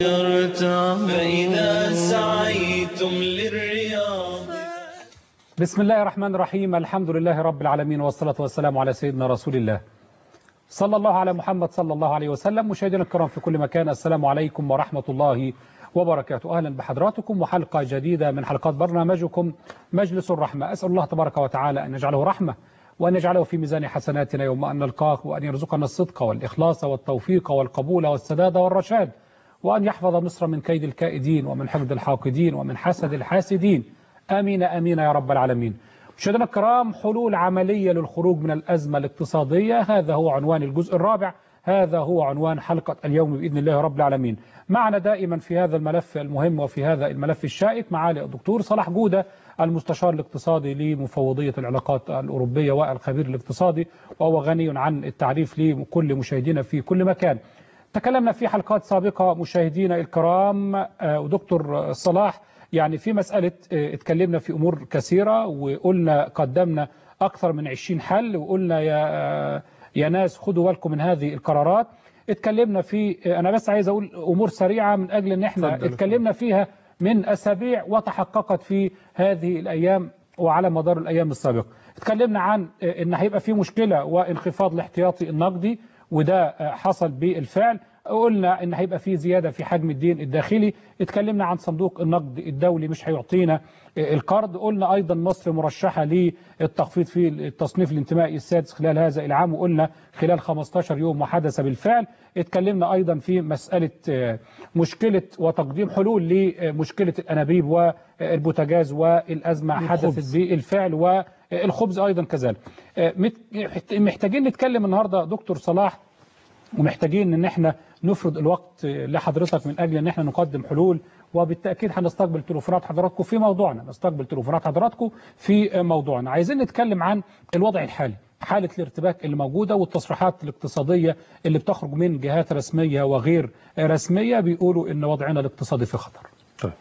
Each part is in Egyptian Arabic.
فإذا سعيتم للرياض بسم الله الرحمن الرحيم الحمد لله رب العالمين والصلاة والسلام على سيدنا رسول الله صلى الله على محمد صلى الله عليه وسلم مشاهدينا الكرام في كل مكان السلام عليكم ورحمة الله وبركاته أهلا بحضراتكم وحلقة جديدة من حلقات برنامجكم مجلس الرحمة أسأل الله تبارك وتعالى أن يجعله رحمة وأن يجعله في ميزان حسناتنا يوم أن نلقاه وأن يرزقنا الصدق والإخلاص والتوفيق والقبول والسداد والرشاد وأن يحفظ مصر من كيد الكائدين ومن حقد الحاقدين ومن حسد الحاسدين آمين آمين يا رب العالمين مشاهدينا الكرام حلول عملية للخروج من الأزمة الاقتصادية هذا هو عنوان الجزء الرابع هذا هو عنوان حلقة اليوم بإذن الله رب العالمين معنا دائما في هذا الملف المهم وفي هذا الملف الشائك معالي الدكتور صلاح جودة المستشار الاقتصادي لمفوضية العلاقات الأوروبية والخبير الاقتصادي وهو غني عن التعريف لكل مشاهدينا في كل مكان تكلمنا في حلقات سابقة مشاهدينا الكرام ودكتور صلاح يعني في مسألة اتكلمنا في أمور كثيرة وقلنا قدمنا أكثر من 20 حل وقلنا يا يا ناس خدوا بالكم من هذه القرارات اتكلمنا في أنا بس عايز أقول أمور سريعة من أجل أن احنا اتكلمنا فيها من أسابيع وتحققت في هذه الأيام وعلى مدار الأيام السابقة اتكلمنا عن أن هيبقى في مشكلة وانخفاض الاحتياطي النقدي وده حصل بالفعل قلنا ان هيبقى في زياده في حجم الدين الداخلي اتكلمنا عن صندوق النقد الدولي مش هيعطينا القرض قلنا ايضا مصر مرشحه للتخفيض في التصنيف الانتمائي السادس خلال هذا العام وقلنا خلال 15 يوم وحدث بالفعل اتكلمنا ايضا في مساله مشكله وتقديم حلول لمشكله الانابيب والبوتاجاز والازمه حدثت بالفعل والخبز ايضا كذلك محتاجين نتكلم النهارده دكتور صلاح ومحتاجين ان احنا نفرض الوقت لحضرتك من اجل ان احنا نقدم حلول وبالتاكيد هنستقبل تليفونات حضراتكم في موضوعنا نستقبل تليفونات حضراتكم في موضوعنا عايزين نتكلم عن الوضع الحالي حالة الارتباك اللي موجودة والتصريحات الاقتصادية اللي بتخرج من جهات رسمية وغير رسمية بيقولوا ان وضعنا الاقتصادي في خطر طيب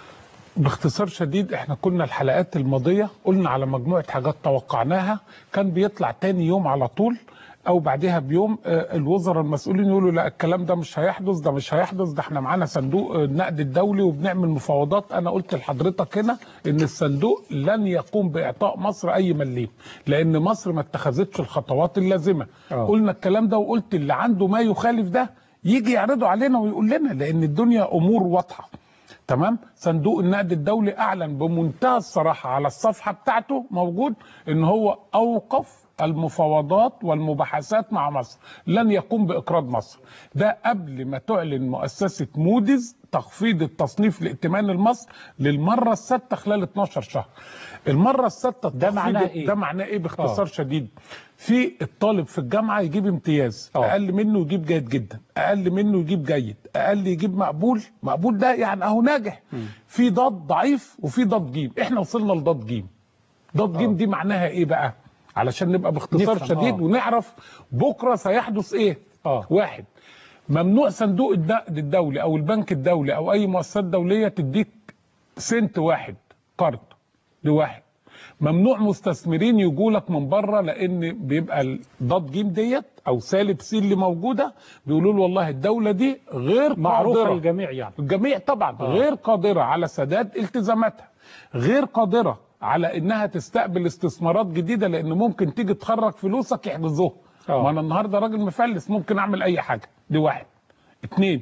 باختصار شديد احنا كنا الحلقات الماضية قلنا على مجموعة حاجات توقعناها كان بيطلع تاني يوم على طول او بعدها بيوم الوزراء المسؤولين يقولوا لا الكلام ده مش هيحدث ده مش هيحدث ده احنا معانا صندوق النقد الدولي وبنعمل مفاوضات انا قلت لحضرتك هنا ان الصندوق لن يقوم باعطاء مصر اي مليم لان مصر ما اتخذتش الخطوات اللازمه أوه. قلنا الكلام ده وقلت اللي عنده ما يخالف ده يجي يعرضه علينا ويقول لنا لان الدنيا امور واضحه تمام صندوق النقد الدولي اعلن بمنتهى الصراحه على الصفحه بتاعته موجود ان هو اوقف المفاوضات والمباحثات مع مصر لن يقوم بإقراض مصر ده قبل ما تعلن مؤسسة موديز تخفيض التصنيف لائتمان المصر للمرة السادسة خلال 12 شهر المرة السادسة ده معناه ايه؟ ده معناه ايه باختصار أوه. شديد في الطالب في الجامعة يجيب امتياز أوه. أقل منه يجيب جيد جدا أقل منه يجيب جيد أقل يجيب مقبول مقبول ده يعني أهو ناجح م. في ضاد ضعيف وفي ضاد جيم احنا وصلنا لضاد جيم ضاد جيم دي معناها ايه بقى علشان نبقى باختصار شديد آه. ونعرف بكره سيحدث ايه آه. واحد ممنوع صندوق النقد الدولي او البنك الدولي او اي مؤسسات دوليه تديك سنت واحد قرض لواحد ممنوع مستثمرين يجوا لك من بره لان بيبقى ضاد جيم ديت او سالب سي اللي موجوده بيقولوا له والله الدوله دي غير معروفه قادره للجميع يعني الجميع طبعا آه. غير قادره على سداد التزاماتها غير قادره على انها تستقبل استثمارات جديده لان ممكن تيجي تخرج فلوسك يحجزوها ما انا النهارده راجل مفلس ممكن اعمل اي حاجه دي واحد اتنين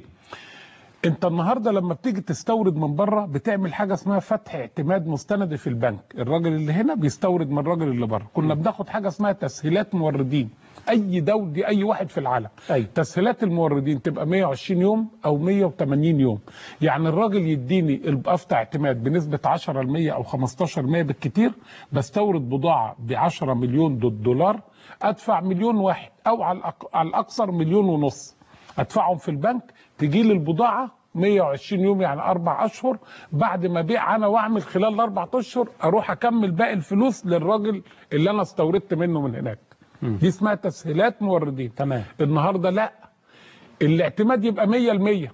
انت النهارده لما بتيجي تستورد من بره بتعمل حاجه اسمها فتح اعتماد مستند في البنك الراجل اللي هنا بيستورد من الراجل اللي بره كنا بناخد حاجه اسمها تسهيلات موردين اي دول دي اي واحد في العالم أي. تسهيلات الموردين تبقى 120 يوم او 180 يوم يعني الراجل يديني افتح اعتماد بنسبه 10 ل 100 او 15 100 بالكتير بستورد بضاعه ب 10 مليون دولار ادفع مليون واحد او على الاكثر مليون ونص ادفعهم في البنك تجي لي البضاعه 120 يوم يعني اربع اشهر بعد ما ابيع انا واعمل خلال الاربع اشهر اروح اكمل باقي الفلوس للراجل اللي انا استوردت منه من هناك م. دي اسمها تسهيلات موردين تمام النهارده لا الاعتماد يبقى 100%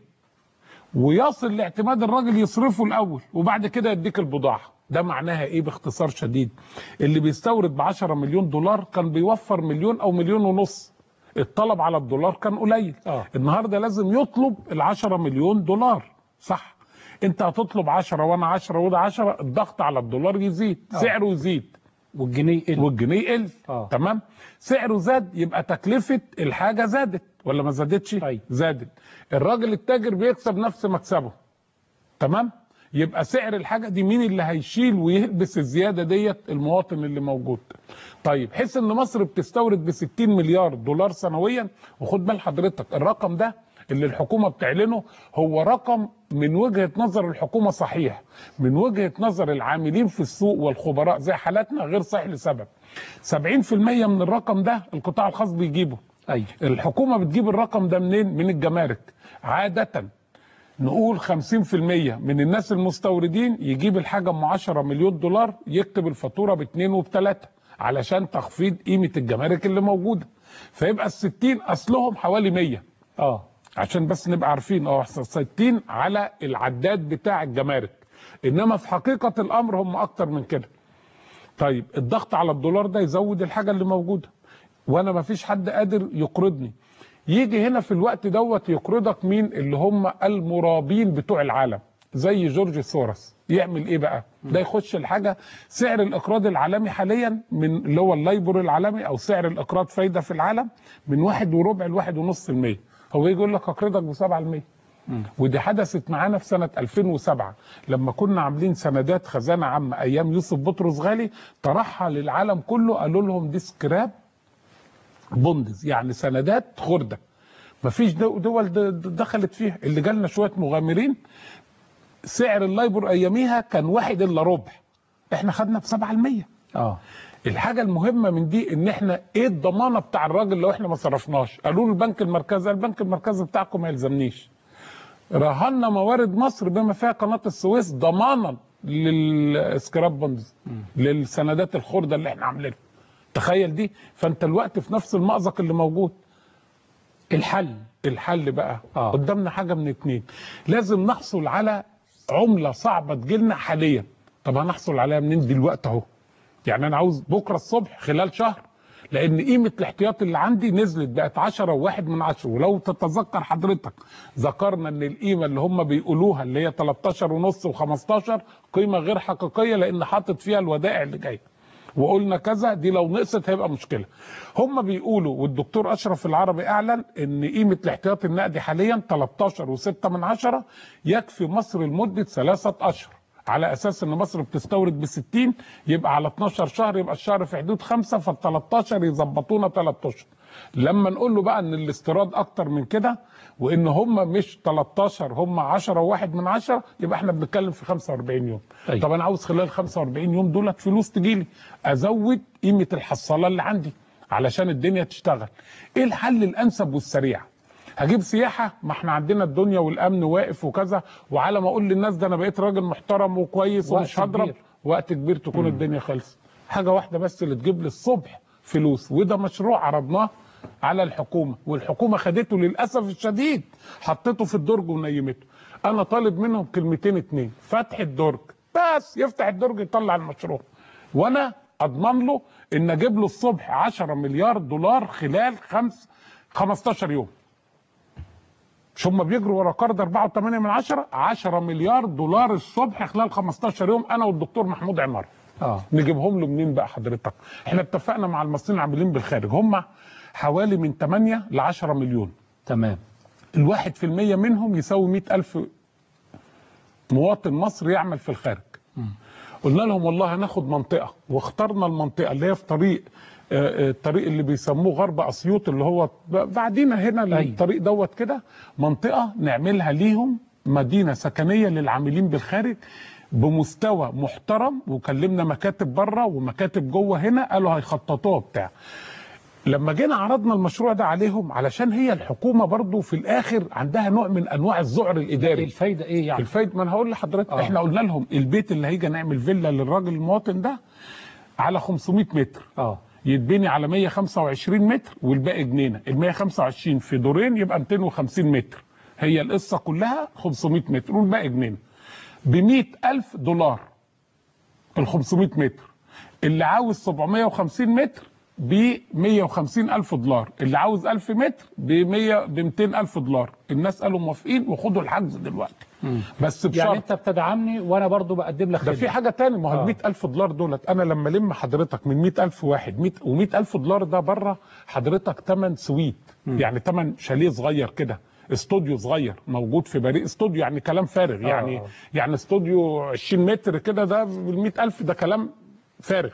ويصل لاعتماد الراجل يصرفه الاول وبعد كده يديك البضاعه ده معناها ايه باختصار شديد اللي بيستورد ب 10 مليون دولار كان بيوفر مليون او مليون ونص الطلب على الدولار كان قليل آه. النهارده لازم يطلب ال 10 مليون دولار صح انت هتطلب 10 وانا 10 وده 10 الضغط على الدولار يزيد آه. سعره يزيد والجنيه يقل. والجنيه يقل آه. تمام سعره زاد يبقى تكلفه الحاجه زادت ولا ما زادتش أيوة. زادت الراجل التاجر بيكسب نفس مكسبه تمام يبقى سعر الحاجه دي مين اللي هيشيل ويلبس الزياده ديت المواطن اللي موجود طيب حيث ان مصر بتستورد ب 60 مليار دولار سنويا وخد بال حضرتك الرقم ده اللي الحكومه بتعلنه هو رقم من وجهه نظر الحكومه صحيح من وجهه نظر العاملين في السوق والخبراء زي حالاتنا غير صحيح لسبب 70% من الرقم ده القطاع الخاص بيجيبه ايوه الحكومه بتجيب الرقم ده منين من الجمارك عاده نقول 50% من الناس المستوردين يجيب الحاجه ام 10 مليون دولار يكتب الفاتوره باثنين وبثلاثه علشان تخفيض قيمه الجمارك اللي موجوده فيبقى ال 60 اصلهم حوالي 100 اه عشان بس نبقى عارفين اه 60 على العداد بتاع الجمارك انما في حقيقه الامر هم اكتر من كده طيب الضغط على الدولار ده يزود الحاجه اللي موجوده وانا ما فيش حد قادر يقرضني يجي هنا في الوقت دوت يقرضك مين اللي هم المرابين بتوع العالم زي جورج سورس يعمل ايه بقى ده يخش الحاجه سعر الاقراض العالمي حاليا من اللي هو اللايبور العالمي او سعر الاقراض فايده في العالم من واحد وربع لواحد ونص المية هو يجي يقول لك اقرضك بسبعة المية ودي حدثت معانا في سنة 2007 لما كنا عاملين سندات خزانة عامة أيام يوسف بطرس غالي طرحها للعالم كله قالوا لهم دي سكراب بوندز يعني سندات خردة مفيش دو- دول د- د- دخلت فيها اللي جالنا شوية مغامرين سعر اللايبور أياميها كان واحد إلا ربع احنا خدنا بسبعة المية اه الحاجة المهمة من دي ان احنا ايه الضمانة بتاع الراجل لو احنا ما صرفناش قالوا له البنك المركزي البنك المركزي بتاعكم ما يلزمنيش رهنا موارد مصر بما فيها قناة السويس ضمانا للسكراب بوندز للسندات الخردة اللي احنا عاملينها تخيل دي فانت الوقت في نفس المأزق اللي موجود الحل الحل بقى آه. قدامنا حاجه من اتنين لازم نحصل على عمله صعبه تجيلنا حاليا طب هنحصل عليها منين دلوقتي اهو يعني انا عاوز بكره الصبح خلال شهر لان قيمه الاحتياط اللي عندي نزلت بقت 10 وواحد من عشرة ولو تتذكر حضرتك ذكرنا ان القيمه اللي هم بيقولوها اللي هي 13 ونص و15 قيمه غير حقيقيه لان حاطط فيها الودائع اللي جايه وقلنا كذا دي لو نقصت هيبقى مشكله هم بيقولوا والدكتور اشرف العربي اعلن ان قيمه الاحتياطي النقدي حاليا 13 و6 من عشرة يكفي مصر لمده ثلاثه اشهر على اساس ان مصر بتستورد ب 60 يبقى على 12 شهر يبقى الشهر في حدود خمسه فال 13 يظبطونا 3 اشهر لما نقول له بقى ان الاستيراد اكتر من كده وان هم مش 13 هم 10 وواحد من عشرة يبقى احنا بنتكلم في 45 يوم أيوة. طب انا عاوز خلال 45 يوم دولت فلوس تجيلي ازود قيمه الحصاله اللي عندي علشان الدنيا تشتغل ايه الحل الانسب والسريع هجيب سياحه ما احنا عندنا الدنيا والامن واقف وكذا وعلى ما اقول للناس ده انا بقيت راجل محترم وكويس وقت ومش هضرب كبير. وقت كبير تكون الدنيا خلصت حاجه واحده بس اللي تجيب لي الصبح فلوس وده مشروع عرضناه على الحكومه والحكومه خدته للاسف الشديد حطيته في الدرج ونيمته انا طالب منهم كلمتين اتنين فتح الدرج بس يفتح الدرج يطلع المشروع وانا اضمن له ان اجيب له الصبح 10 مليار دولار خلال خمس 15 يوم مش هم بيجروا ورا قرض 4.8 من عشرة 10 مليار دولار الصبح خلال 15 يوم انا والدكتور محمود عمار اه نجيبهم له منين بقى حضرتك احنا اتفقنا مع المصريين العاملين بالخارج هم حوالي من 8 ل 10 مليون تمام الواحد في المية منهم يساوي 100 ألف مواطن مصري يعمل في الخارج قلنا لهم والله هناخد منطقة واخترنا المنطقة اللي هي في طريق آه، آه، الطريق اللي بيسموه غرب اسيوط اللي هو ب- بعدينا هنا أيوة. الطريق دوت كده منطقة نعملها ليهم مدينة سكنية للعاملين بالخارج بمستوى محترم وكلمنا مكاتب بره ومكاتب جوه هنا قالوا هيخططوها بتاع لما جينا عرضنا المشروع ده عليهم علشان هي الحكومه برضو في الاخر عندها نوع من انواع الذعر الاداري الفايده ايه يعني الفايد ما انا هقول لحضرتك آه. آه. احنا قلنا لهم البيت اللي هيجي نعمل فيلا للراجل المواطن ده على 500 متر اه يتبني على 125 متر والباقي جنينه ال 125 في دورين يبقى 250 متر هي القصه كلها 500 متر والباقي جنينه ب 100000 دولار ال 500 متر اللي عاوز 750 متر ب 150 الف دولار اللي عاوز 1000 متر ب 100 ب 200 الف دولار الناس قالوا موافقين وخدوا الحجز دلوقتي بس بشرط يعني انت بتدعمني وانا برضو بقدم لك ده خدمة. في حاجه تاني ما هو آه. ال 100000 دولار دولت انا لما الم حضرتك من 100000 واحد 100 و100000 دولار ده بره حضرتك ثمن سويت يعني ثمن شاليه صغير كده استوديو صغير موجود في بريق استوديو يعني كلام فارغ يعني آه. يعني استوديو 20 متر كده ده بال 100000 ده كلام فارغ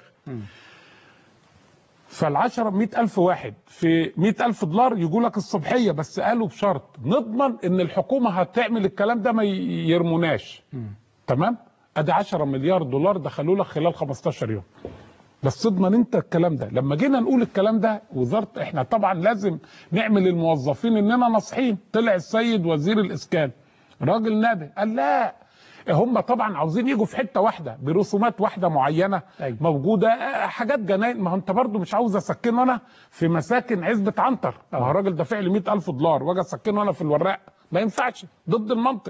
فالعشرة مئة ألف واحد في مئة ألف دولار يجوا لك الصبحية بس قالوا بشرط نضمن إن الحكومة هتعمل الكلام ده ما ي- يرموناش تمام ادي 10 مليار دولار دخلوا لك خلال 15 يوم بس اضمن انت الكلام ده لما جينا نقول الكلام ده وزاره احنا طبعا لازم نعمل للموظفين اننا ناصحين طلع السيد وزير الاسكان راجل نادي قال لا هم طبعا عاوزين يجوا في حته واحده برسومات واحده معينه أيوة. موجوده آه، حاجات جناين ما هو انت برضو مش عاوز اسكنه انا في مساكن عزبه عنتر ما هو الراجل دافع لي 100000 دولار واجي اسكنه انا في الوراق ما ينفعش ضد المنطق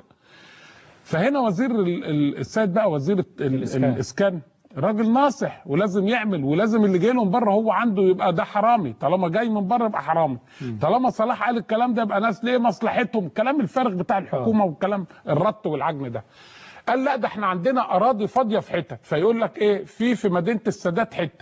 فهنا وزير ال- ال- السيد بقى وزير ال- ال- الإسكان. الاسكان راجل ناصح ولازم يعمل ولازم اللي جاي له من بره هو عنده يبقى ده حرامي طالما جاي من بره يبقى حرامي طالما صلاح قال الكلام ده يبقى ناس ليه مصلحتهم الكلام الفارغ بتاع الحكومه والكلام الرط والعجن ده قال لا ده احنا عندنا اراضي فاضيه في حتت فيقول لك ايه في في مدينه السادات حته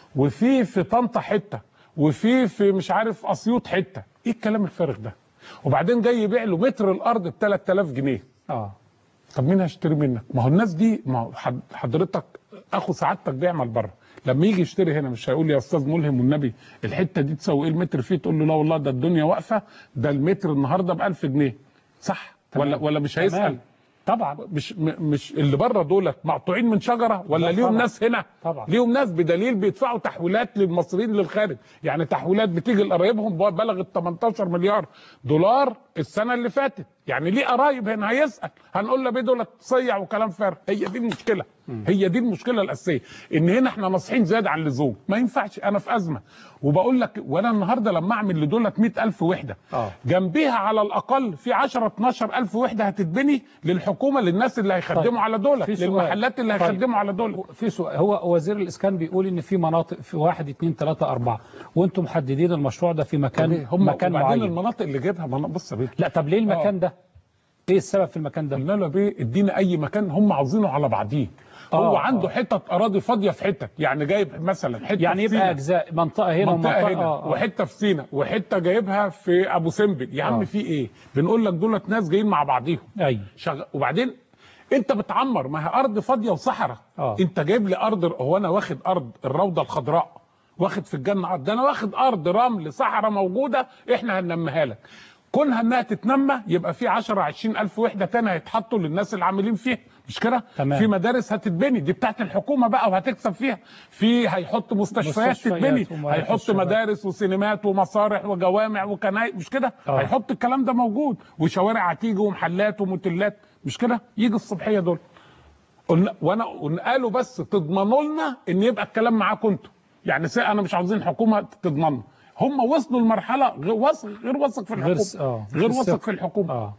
وفي في طنطا حته وفي في مش عارف اسيوط حته ايه الكلام الفارغ ده وبعدين جاي يبيع له متر الارض ب 3000 جنيه اه طب مين هيشتري منك؟ ما هو الناس دي ما هو حد- حضرتك اخو سعادتك بيعمل بره لما يجي يشتري هنا مش هيقول لي يا استاذ ملهم والنبي الحته دي تساوي ايه المتر فيه تقول له لا والله ده الدنيا واقفه ده المتر النهارده ب 1000 جنيه صح ولا ولا مش هيسال تمام. طبعا مش م- مش اللي بره دولت مقطوعين من شجره ولا لا ليهم طبعا. ناس هنا طبعا. ليهم ناس بدليل بيدفعوا تحويلات للمصريين للخارج يعني تحويلات بتيجي لقرايبهم بلغت 18 مليار دولار السنه اللي فاتت يعني ليه قرايب هنا هيسال هنقول له بيه دولت صيع وكلام فارغ هي دي المشكله هي دي المشكله الاساسيه ان هنا احنا ناصحين زياده عن اللزوم ما ينفعش انا في ازمه وبقول لك وانا النهارده لما اعمل لدولت 100000 وحده آه. جنبيها على الاقل في 10 12 الف وحده هتتبني للحكومه للناس اللي هيخدموا طيب. على دول في سؤال. للمحلات اللي طيب. هيخدموا على دول في سؤال هو وزير الاسكان بيقول ان في مناطق في واحد اثنين ثلاثة أربعة وانتم محددين المشروع ده في مكان هم مكان وبعدين معين المناطق اللي جايبها مناطق بص يا بيه لا طب ليه المكان ده؟ ايه السبب في المكان ده؟ قلنا له يا بيه ادينا اي مكان هم عاوزينه على بعضيه آه، هو آه. عنده حتت اراضي فاضيه في حتت يعني جايب مثلا حته يعني في يبقى سينا. اجزاء منطقه هنا منطقه ومنطقه هنا آه، آه. وحته في سينا وحته جايبها في ابو سمبل يا عم آه. في ايه بنقول لك دولت ناس جايين مع بعضيهم ايوه شغ... وبعدين انت بتعمر ما هي ارض فاضيه وصحراء آه. انت جايب لي ارض هو انا واخد ارض الروضه الخضراء واخد في الجنه ارض ده انا واخد ارض رمل صحراء موجوده احنا هننميها لك كونها انها تتنمى يبقى في 10 20 الف وحده تانية هيتحطوا للناس اللي عاملين فيها مش كده تمام. في مدارس هتتبني دي بتاعت الحكومه بقى وهتكسب فيها في هيحط مستشفيات, مستشفيات تتبني ومراكز هيحط شباب. مدارس وسينمات ومصارح وجوامع وكنائس مش كده آه. هيحط الكلام ده موجود وشوارع هتيجي ومحلات وموتيلات مش كده يجي الصبحيه دول قلنا وانا قلنا- قالوا بس تضمنوا لنا ان يبقى الكلام معاكم انتوا يعني سي انا مش عاوزين حكومه تضمننا هم وصلوا لمرحله غير واثق غير واثق في غير الحكومه س- اه غير في واثق الثقة. في الحكومه اه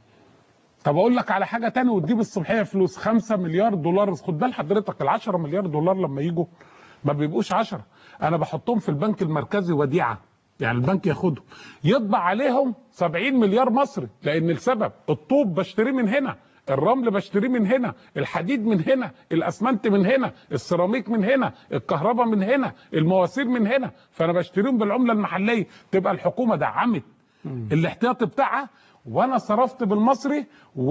طب اقول لك على حاجه تاني وتجيب الصبحيه فلوس 5 مليار دولار خد بال حضرتك ال 10 مليار دولار لما يجوا ما بيبقوش 10 انا بحطهم في البنك المركزي وديعه يعني البنك ياخدهم يطبع عليهم 70 مليار مصري لان السبب الطوب بشتريه من هنا الرمل بشتريه من هنا الحديد من هنا الاسمنت من هنا السيراميك من هنا الكهرباء من هنا المواسير من هنا فانا بشتريهم بالعمله المحليه تبقى الحكومه دعمت الاحتياطي بتاعها وانا صرفت بالمصري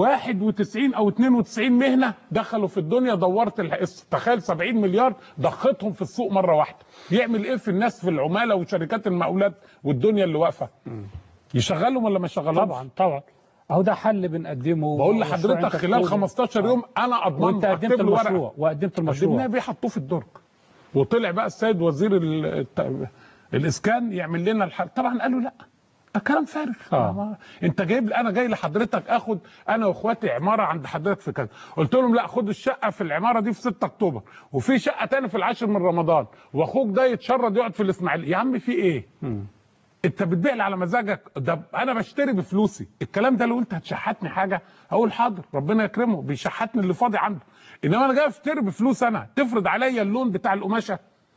91 او 92 مهنه دخلوا في الدنيا دورت الح- تخيل 70 مليار ضختهم في السوق مره واحده يعمل ايه في الناس في العماله وشركات المقاولات والدنيا اللي واقفه يشغلهم ولا ما يشغلهمش طبعا طبعا اهو ده حل بنقدمه بقول مشروع لحضرتك أنت خلال بتقوله. 15 يوم انا اضمن وانت قدمت أكتب له ورقة. المشروع وقدمت قدمناه المشروع بيه حطوه في الدرج وطلع بقى السيد وزير ال- الت- الاسكان يعمل لنا الحل طبعا قالوا لا ده كلام فارغ آه. ما- انت جايب لي انا جاي لحضرتك اخد انا واخواتي عماره عند حضرتك في كذا قلت لهم لا خدوا الشقه في العماره دي في 6 اكتوبر وفي شقه تاني في العاشر من رمضان واخوك ده يتشرد يقعد في الاسماعيليه يا عم في ايه انت بتبيع لي على مزاجك ده انا بشتري بفلوسي الكلام ده لو قلت هتشحتني حاجه هقول حاضر ربنا يكرمه بيشحتني اللي فاضي عنده انما انا جاي اشتري بفلوس انا تفرض عليا اللون بتاع القماشه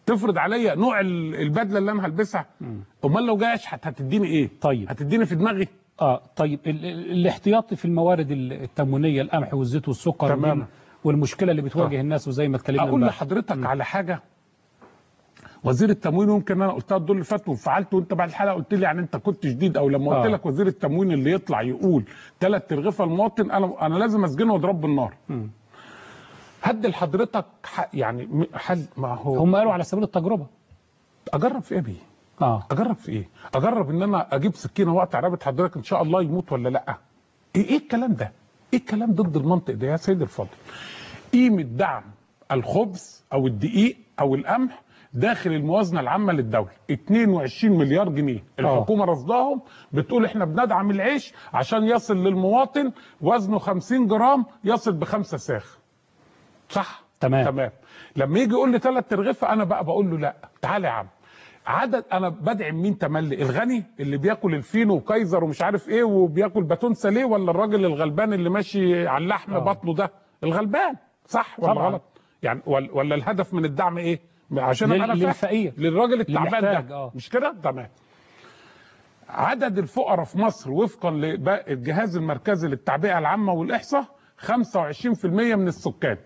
تفرض عليا نوع ال- البدله اللي انا هلبسها امال لو جاي اشحت هتديني ايه طيب. هتديني في دماغي اه طيب ال- ال- الاحتياطي في الموارد ال- التموينيه القمح والزيت والسكر تمام. وال- والمشكله اللي بتواجه آه. الناس وزي ما اتكلمنا اقول امبارح. لحضرتك على حاجه وزير التموين ممكن انا قلتها الدور اللي فات وفعلت وانت بعد الحلقه قلت لي يعني انت كنت شديد او لما قلت آه. لك وزير التموين اللي يطلع يقول ثلاث ترغفه المواطن انا انا لازم اسجنه واضرب بالنار مم. هدي لحضرتك ح- يعني م- حل ما هو هم قالوا على سبيل التجربه اجرب في ايه بيه اه اجرب في ايه اجرب ان انا اجيب سكينه واقطع رقبه حضرتك ان شاء الله يموت ولا لا ايه, إيه الكلام ده ايه الكلام ضد المنطق ده يا سيد الفاضل قيمه دعم الخبز او الدقيق او القمح داخل الموازنه العامه للدوله 22 مليار جنيه الحكومه رصداهم بتقول احنا بندعم العيش عشان يصل للمواطن وزنه 50 جرام يصل بخمسة ساخ صح تمام. تمام لما يجي يقول لي ثلاث ترغفه انا بقى بقول له لا تعالى يا عم عدد انا بدعم مين تملي الغني اللي بياكل الفينو وكايزر ومش عارف ايه وبياكل باتون ساليه ولا الراجل الغلبان اللي ماشي على اللحم آه. بطنه ده الغلبان صح ولا طبعاً. غلط يعني ولا, ولا الهدف من الدعم ايه عشان لل- أبقى أنا فاهم. للفقير. للراجل التعبان محتاج، ده آه. مش كده تمام عدد الفقراء في مصر وفقا للجهاز المركزي للتعبئه العامه والاحصاء 25% من السكان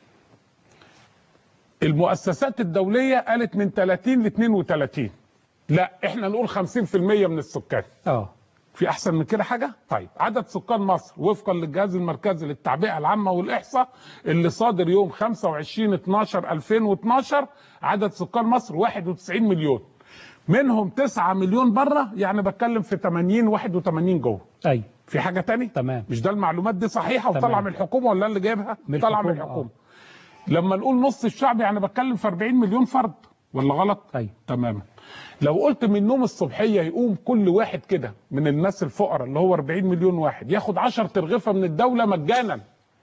المؤسسات الدوليه قالت من 30 ل 32 لا احنا نقول 50% من السكان اه في احسن من كده حاجه طيب عدد سكان مصر وفقا للجهاز المركزي للتعبئه العامه والاحصاء اللي صادر يوم 25 12 2012 عدد سكان مصر 91 مليون منهم 9 مليون بره يعني بتكلم في 80 81 جوه اي في حاجه تاني تمام. مش ده المعلومات دي صحيحه تمام. وطالعه من الحكومه ولا اللي جايبها من طالعه من الحكومة، الحكومه لما نقول نص الشعب يعني بتكلم في 40 مليون فرد ولا غلط اي تماما لو قلت من النوم الصبحيه يقوم كل واحد كده من الناس الفقراء اللي هو 40 مليون واحد ياخد 10 ترغفه من الدوله مجانا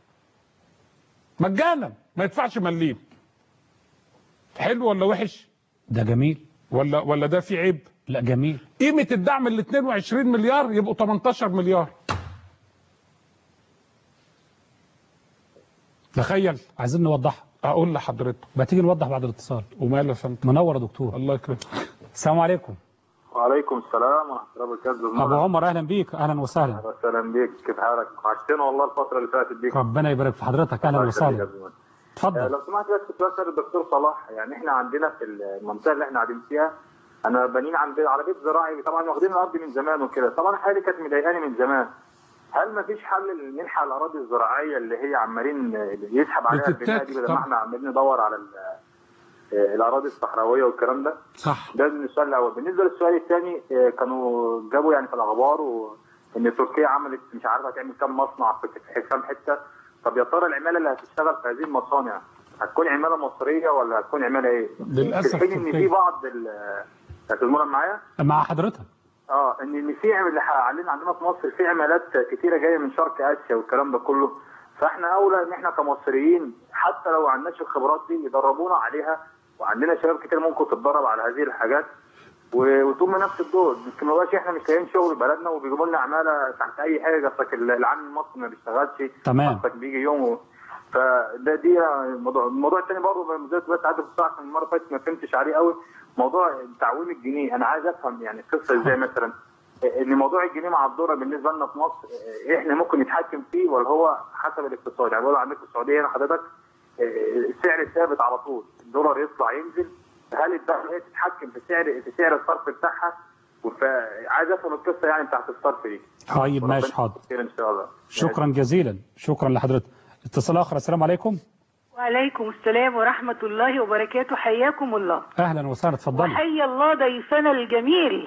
مجانا ما يدفعش مليم حلو ولا وحش ده جميل ولا ولا ده في عيب لا جميل قيمه الدعم ال 22 مليار يبقوا 18 مليار تخيل عايزين نوضحها اقول لحضرتك ما تيجي نوضح بعد الاتصال وماله يا فندم منور يا دكتور الله يكرمك السلام عليكم وعليكم السلام ورحمة الله وبركاته ابو عمر اهلا بيك اهلا وسهلا أهلا وسهلا بيك كيف حالك؟ وحشتنا والله الفترة اللي فاتت دي ربنا يبارك في حضرتك اهلا الله يخليك يا وسهلا زلمة. آه، اتفضل لو سمحت بس كنت بسأل الدكتور صلاح يعني احنا عندنا في المنطقة اللي احنا قاعدين فيها انا بنين عند على بيت زراعي طبعا واخدين الارض من زمان وكده طبعا الحاجة دي كانت مضايقاني من زمان هل ما فيش حل ننحى الاراضي الزراعيه اللي هي عمالين يسحب عليها البناء دي بدل بتتاكل ما احنا عمالين ندور على ال- آه، الاراضي الصحراويه والكلام ده صح ده السؤال الاول بالنسبه للسؤال الثاني آه، كانوا جابوا يعني في الاخبار وان تركيا عملت مش عارفه هتعمل كام مصنع في في كام حته طب يا ترى العماله اللي هتشتغل في هذه المصانع هتكون عماله مصريه ولا هتكون عماله ايه؟ للأسف في حين ان تركيا. في بعض ال- هتزمرها معايا؟ مع حضرتك اه ان ان في عمل عندنا عندنا في مصر في عمالات كتيره جايه من شرق اسيا والكلام ده كله فاحنا اولى ان احنا كمصريين حتى لو ما عندناش الخبرات دي يدربونا عليها وعندنا شباب كتير ممكن تتدرب على هذه الحاجات و- وتقوم نفس الدور يمكن ما بقاش احنا مش لاقيين شغل بلدنا وبيجيبوا لنا عماله تحت اي حاجه اصلك العامل المصري ما بيشتغلش تمام. اصلك بيجي يوم و... فده دي الموضوع الموضوع الثاني برضه زي بس عايز بصراحه عشان المره اللي فاتت ما فهمتش عليه قوي موضوع تعويم الجنيه انا عايز افهم يعني القصه ازاي مثلا ان موضوع الجنيه مع الدولار بالنسبه لنا في مصر اه، احنا ممكن نتحكم فيه ولا هو حسب الاقتصاد يعني بقول عندك في السعوديه هنا حضرتك اه، السعر ثابت على طول الدولار يطلع ينزل هل الدوله هي تتحكم في سعر في سعر الصرف بتاعها فعايز افهم القصه يعني بتاعت الصرف دي طيب ماشي حاضر خير ان شاء الله شكرا جزيلا شكرا لحضرتك اتصال اخر السلام عليكم وعليكم السلام ورحمة الله وبركاته حياكم الله اهلا وسهلا اتفضلي وحيا الله ضيفنا الجميل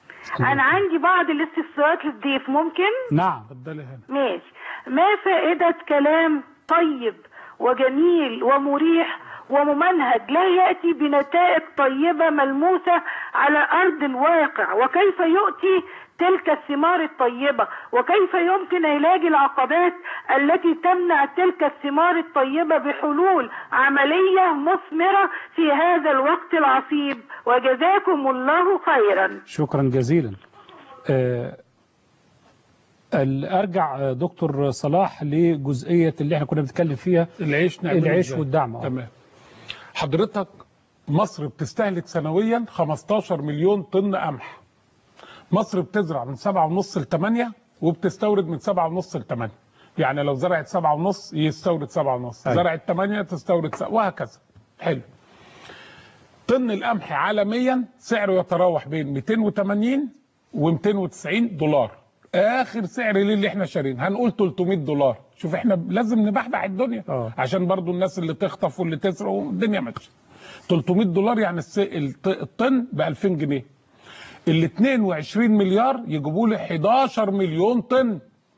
أنا عندي بعض الاستفسارات للضيف ممكن؟ نعم اتفضلي هنا ماشي ما فائدة كلام طيب وجميل ومريح وممنهج لا يأتي بنتائج طيبة ملموسة على أرض الواقع وكيف يؤتي تلك الثمار الطيبة وكيف يمكن علاج العقبات التي تمنع تلك الثمار الطيبة بحلول عملية مثمرة في هذا الوقت العصيب وجزاكم الله خيرا شكرا جزيلا آه، ال- ارجع آه، دكتور صلاح لجزئيه اللي احنا كنا بنتكلم فيها العيش نعمله العيش إزاي؟ والدعم آه. تمام حضرتك مصر بتستهلك سنويا 15 مليون طن قمح مصر بتزرع من 7.5 ل 8 وبتستورد من 7.5 ل 8 يعني لو زرعت 7.5 يستورد 7.5 أيوة. زرعت 8 تستورد 7 وهكذا حلو طن القمح عالميا سعره يتراوح بين 280 و 290 دولار اخر سعر ليه اللي احنا شارين هنقول 300 دولار شوف احنا لازم نبحبح الدنيا آه. عشان برضو الناس اللي تخطف واللي تسرق والدنيا ماشيه 300 دولار يعني الس- الط- الطن ب 2000 جنيه ال 22 مليار يجيبوا لي 11 مليون طن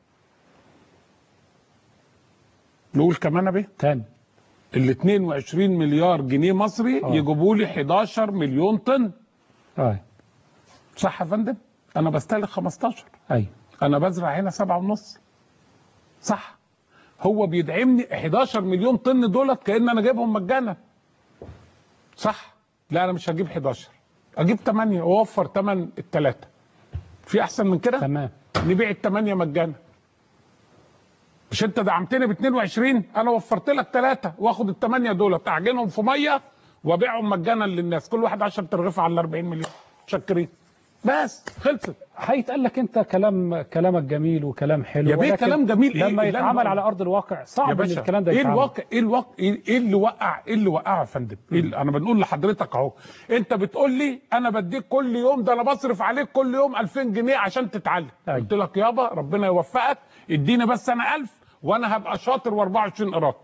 نقول كمان يا بيه تاني ال 22 مليار جنيه مصري آه. يجيبوا لي 11 مليون طن اي صح يا فندم انا بستهلك 15 اي انا بزرع هنا سبعة ونص صح هو بيدعمني 11 مليون طن دولت كأن انا جايبهم مجانا صح لا انا مش هجيب 11 اجيب 8 واوفر ثمن الثلاثه في احسن من كده تمام نبيع الثمانيه مجانا مش انت دعمتني ب 22 انا وفرت لك ثلاثه واخد الثمانيه دولت اعجنهم في ميه وابيعهم مجانا للناس كل واحد 10 ترغيف على ال 40 مليون شكرين بس خلصت هيتقال لك انت كلام كلامك جميل وكلام حلو يا بيه ولكن كلام جميل إيه لما اللي أنا يتعمل بقوله؟ على ارض الواقع يا صعب ان باشا الكلام ده ايه يتعمل الواقع ايه الواقع ايه إيه اللي وقع ايه اللي وقع يا فندم إيه اللي انا بنقول لحضرتك اهو انت بتقول لي انا بديك كل يوم ده انا بصرف عليك كل يوم 2000 جنيه عشان تتعلم أيوة. قلت لك يابا ربنا يوفقك اديني بس انا 1000 وانا هبقى شاطر و24 قراط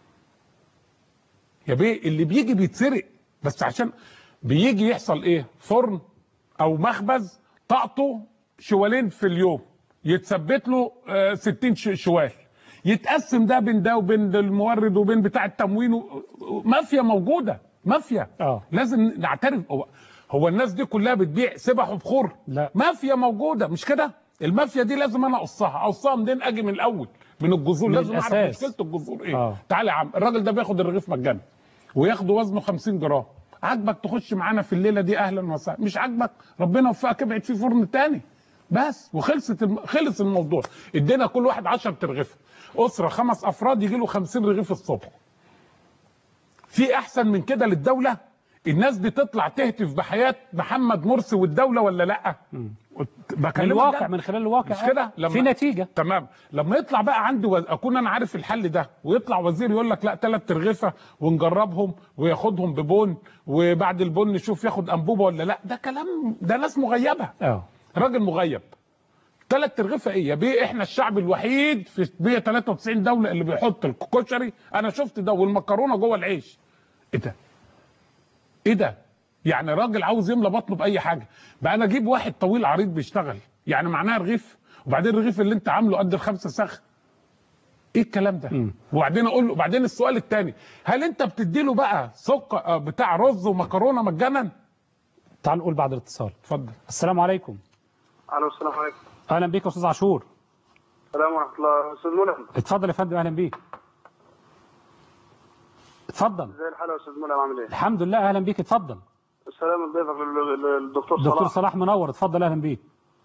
يا بيه اللي بيجي بيتسرق بس عشان بيجي يحصل ايه فرن او مخبز طاقته شوالين في اليوم يتثبت له آه، 60 ش- شوال يتقسم ده بين ده وبين المورد وبين بتاع التموين و- و- مافيا موجوده مافيا اه لازم نعترف هو, هو الناس دي كلها بتبيع سبح وبخور لا. مافيا موجوده مش كده المافيا دي لازم انا اقصها اقصها منين اجي من الاول من الجذور من لازم اعرف الأساس. مشكله الجذور ايه آه. تعالى يا عم الراجل ده بياخد الرغيف مجانا وياخده وزنه 50 جرام عاجبك تخش معانا في الليله دي اهلا وسهلا مش عاجبك ربنا يوفقك ابعد فيه فرن تاني بس وخلصت الم... خلص الموضوع ادينا كل واحد 10 ترغيف اسره خمس افراد يجي له 50 رغيف الصبح في احسن من كده للدوله الناس دي تطلع تهتف بحياه محمد مرسي والدوله ولا لا من بكلمك الواقع ده. من خلال الواقع مش كده لما في نتيجه تمام لما يطلع بقى عندي وز... اكون انا عارف الحل ده ويطلع وزير يقول لك لا ثلاث ترغيفه ونجربهم وياخدهم ببون وبعد البن نشوف ياخد انبوبه ولا لا ده كلام ده ناس مغيبه اه راجل مغيب ثلاث ترغيفه ايه يا بيه احنا الشعب الوحيد في 193 دوله اللي بيحط الكشري انا شفت ده والمكرونه جوه العيش ايه ده ايه ده يعني راجل عاوز يملى بطنه باي حاجه بقى انا اجيب واحد طويل عريض بيشتغل يعني معناها رغيف وبعدين الرغيف اللي انت عامله قد الخمسه سخ ايه الكلام ده مم. وبعدين اقول له وبعدين السؤال الثاني هل انت بتدي له بقى سكر آه، بتاع رز ومكرونه مجانا تعال نقول بعد الاتصال اتفضل السلام عليكم الو السلام عليكم اهلا بيك يا استاذ عاشور السلام ورحمه الله استاذ ملهم اتفضل يا فندم اهلا بيك اتفضل زي الحال يا استاذ ملهم عامل ايه؟ الحمد لله اهلا بيك اتفضل السلام لضيفك لل- لل- للدكتور دكتور صلاح صلاح منور اتفضل اهلا بيك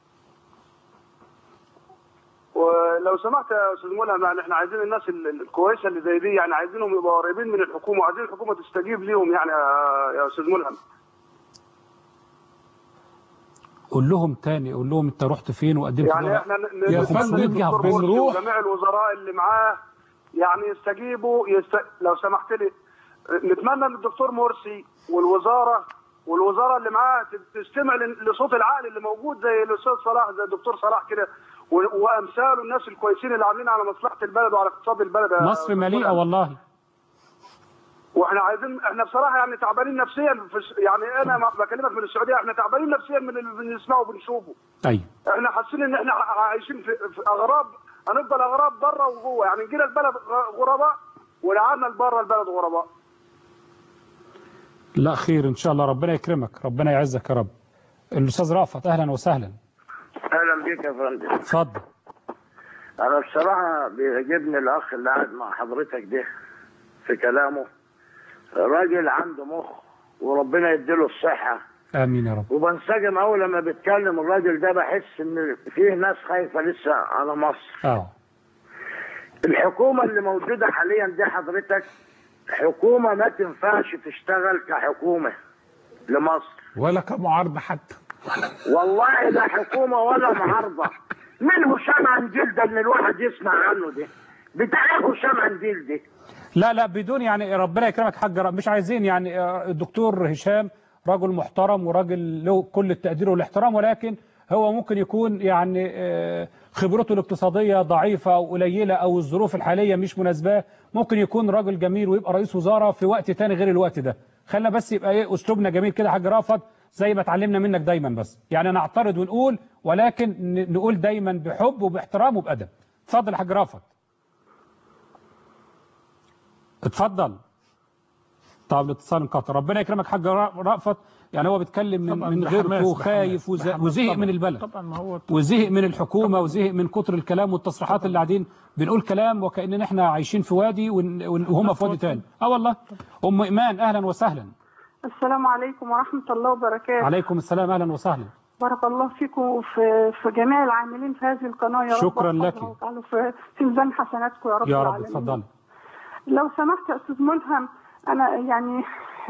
ولو سمحت يا استاذ ملهم يعني احنا عايزين الناس ال- ال- الكويسه اللي زي دي يعني عايزينهم يبقوا قريبين من الحكومه وعايزين الحكومه تستجيب ليهم يعني يا- يا استاذ ملهم قول لهم تاني قول لهم انت رحت فين وقدمت يعني ورق. احنا ن- يا نتمنى فندم، الدكتور مرسي بنروح. وجميع الوزراء اللي معاه يعني يستجيبوا يست... لو سمحت لي نتمنى ان الدكتور مرسي والوزاره والوزاره اللي معاه ت- تستمع ل- لصوت العقل اللي موجود زي الاستاذ صلاح زي الدكتور صلاح كده و- وامثاله الناس الكويسين اللي عاملين على مصلحه البلد وعلى اقتصاد البلد يا مصر أستاذ مليئه ملهم. والله واحنا عايزين احنا بصراحه يعني تعبانين نفسيا في الس- يعني انا ما- بكلمك من السعوديه احنا تعبانين نفسيا من اللي بنسمعه وبنشوفه ايوه احنا حاسين ان احنا عايشين في, في اغراب هنفضل اغراب بره وجوه يعني نجينا البلد غ- غرباء ولعنا بره البلد غرباء لا خير ان شاء الله ربنا يكرمك ربنا يعزك يا رب الاستاذ رأفت اهلا وسهلا اهلا بك يا فندم اتفضل انا بصراحه بيعجبني الاخ اللي قاعد مع حضرتك ده في كلامه راجل عنده مخ وربنا يديله الصحه امين يا رب وبنسجم اول لما بيتكلم الراجل ده بحس ان فيه ناس خايفه لسه على مصر اه الحكومه اللي موجوده حاليا دي حضرتك حكومة ما تنفعش تشتغل كحكومة لمصر ولا كمعارضه حتى والله لا حكومة ولا معارضة من هشام عنديل ده اللي الواحد يسمع عنه ده بتاع إيه هشام عنديل ده لا لا بدون يعني ربنا يكرمك حاج رب مش عايزين يعني آه، الدكتور هشام رجل محترم وراجل له كل التقدير والاحترام ولكن هو ممكن يكون يعني آه، خبرته الاقتصادية ضعيفة أو قليلة أو الظروف الحالية مش مناسبة ممكن يكون راجل جميل ويبقى رئيس وزارة في وقت تاني غير الوقت ده خلينا بس يبقى ايه أسلوبنا جميل كده يا حاج رافض زي ما اتعلمنا منك دايما بس يعني نعترض ونقول ولكن ن- نقول دايما بحب وباحترام وبأدب اتفضل يا حاج رافض اتفضل طب الاتصال انقطع ربنا يكرمك حاج را- رأفت يعني هو بيتكلم من, طبعاً من بحماس- غيرته بحماس- وخايف وز- بحماس وزهق طبعاً. من البلد طبعا ما هو وزهق من الحكومة وزهق من كتر الكلام والتصريحات اللي قاعدين بنقول كلام وكأننا احنا عايشين في وادي ون- ون- وهم في وادي تاني اه والله ام ايمان اهلا وسهلا السلام عليكم ورحمة الله وبركاته عليكم السلام اهلا وسهلا بارك الله فيكم وفي في جميع العاملين في هذه القناة يا رب شكراً لك. واحفظها وتعالوا في في ميزان حسناتكم يا رب يا رب العالمين. اتفضل لو سمحت يا استاذ ملهم انا يعني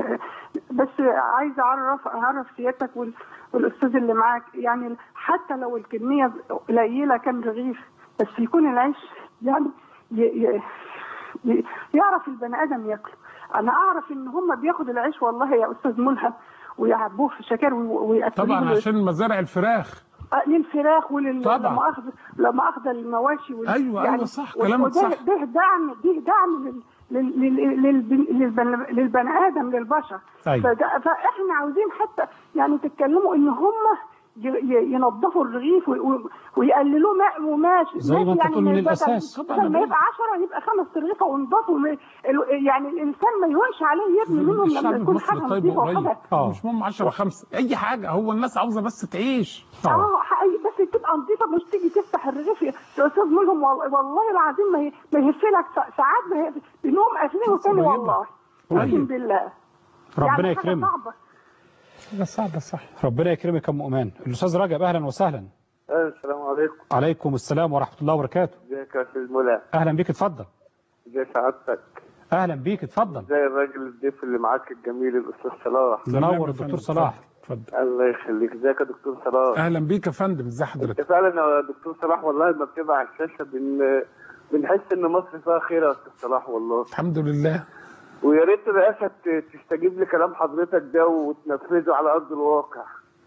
بس عايزه اعرف اعرف سيادتك وال- والاستاذ اللي معاك يعني حتى لو الكميه قليله كام رغيف بس يكون العيش يعني ي ي ي يعرف البني ادم ياكله انا اعرف ان هم بياخدوا العيش والله يا استاذ ملهم ويعبوه في شكار ويقتلوه طبعا عشان مزارع الفراخ للفراخ ولل طبعا. لما اخذ لما اخذ المواشي وال... أيوة، أيوة، صح، و- كلامك وده صح. ده دعم ده دعم لل... لل... لل... لل... للبن... للبني ادم للبشر أيوة. فده... فاحنا عاوزين حتى يعني تتكلموا ان هم ي... ي... ينظفوا الرغيف و... و... ويقللوه ماء وماشي زي ما ماشي أنت تقول من بدل- الأساس. طبعاً بدل ما أنا يبقى 10 يبقى خمس رغيفه وينضفوا م- ال- يعني الانسان ما يهونش عليه يبني منهم لما الشعب يكون المصري حاجه طيب نظيفه وقريب وحاجه آه. مش مهم 10 5 اي حاجه هو الناس عاوزه بس تعيش اه حقيقي بس تبقى نظيفه مش تيجي تفتح الرغيف يا استاذ ملهم وال- والله العظيم ما ي- ما يهفلك سا- ساعات ما ي- بنقوم قافلينه تاني طيبة. والله اقسم بالله ربنا يعني حاجة يكرمك صعبة. ده صعب صح ربنا يكرمك يا ام ايمان الاستاذ رجب اهلا وسهلا السلام عليكم عليكم السلام ورحمه الله وبركاته ازيك يا استاذ منى اهلا بيك اتفضل ازي سعادتك اهلا بيك اتفضل ازي الراجل الضيف اللي معاك الجميل الاستاذ صلاح منور الدكتور صلاح اتفضل الله يخليك ازيك يا دكتور صلاح اهلا بيك يا فندم ازي انت حضرتك فعلا يا دكتور صلاح والله لما بتبقى على الشاشه بن... بنحس ان مصر فيها خير يا استاذ صلاح والله الحمد لله ويا ريت الرئاسه ت- تستجيب لكلام حضرتك ده وتنفذه على ارض الواقع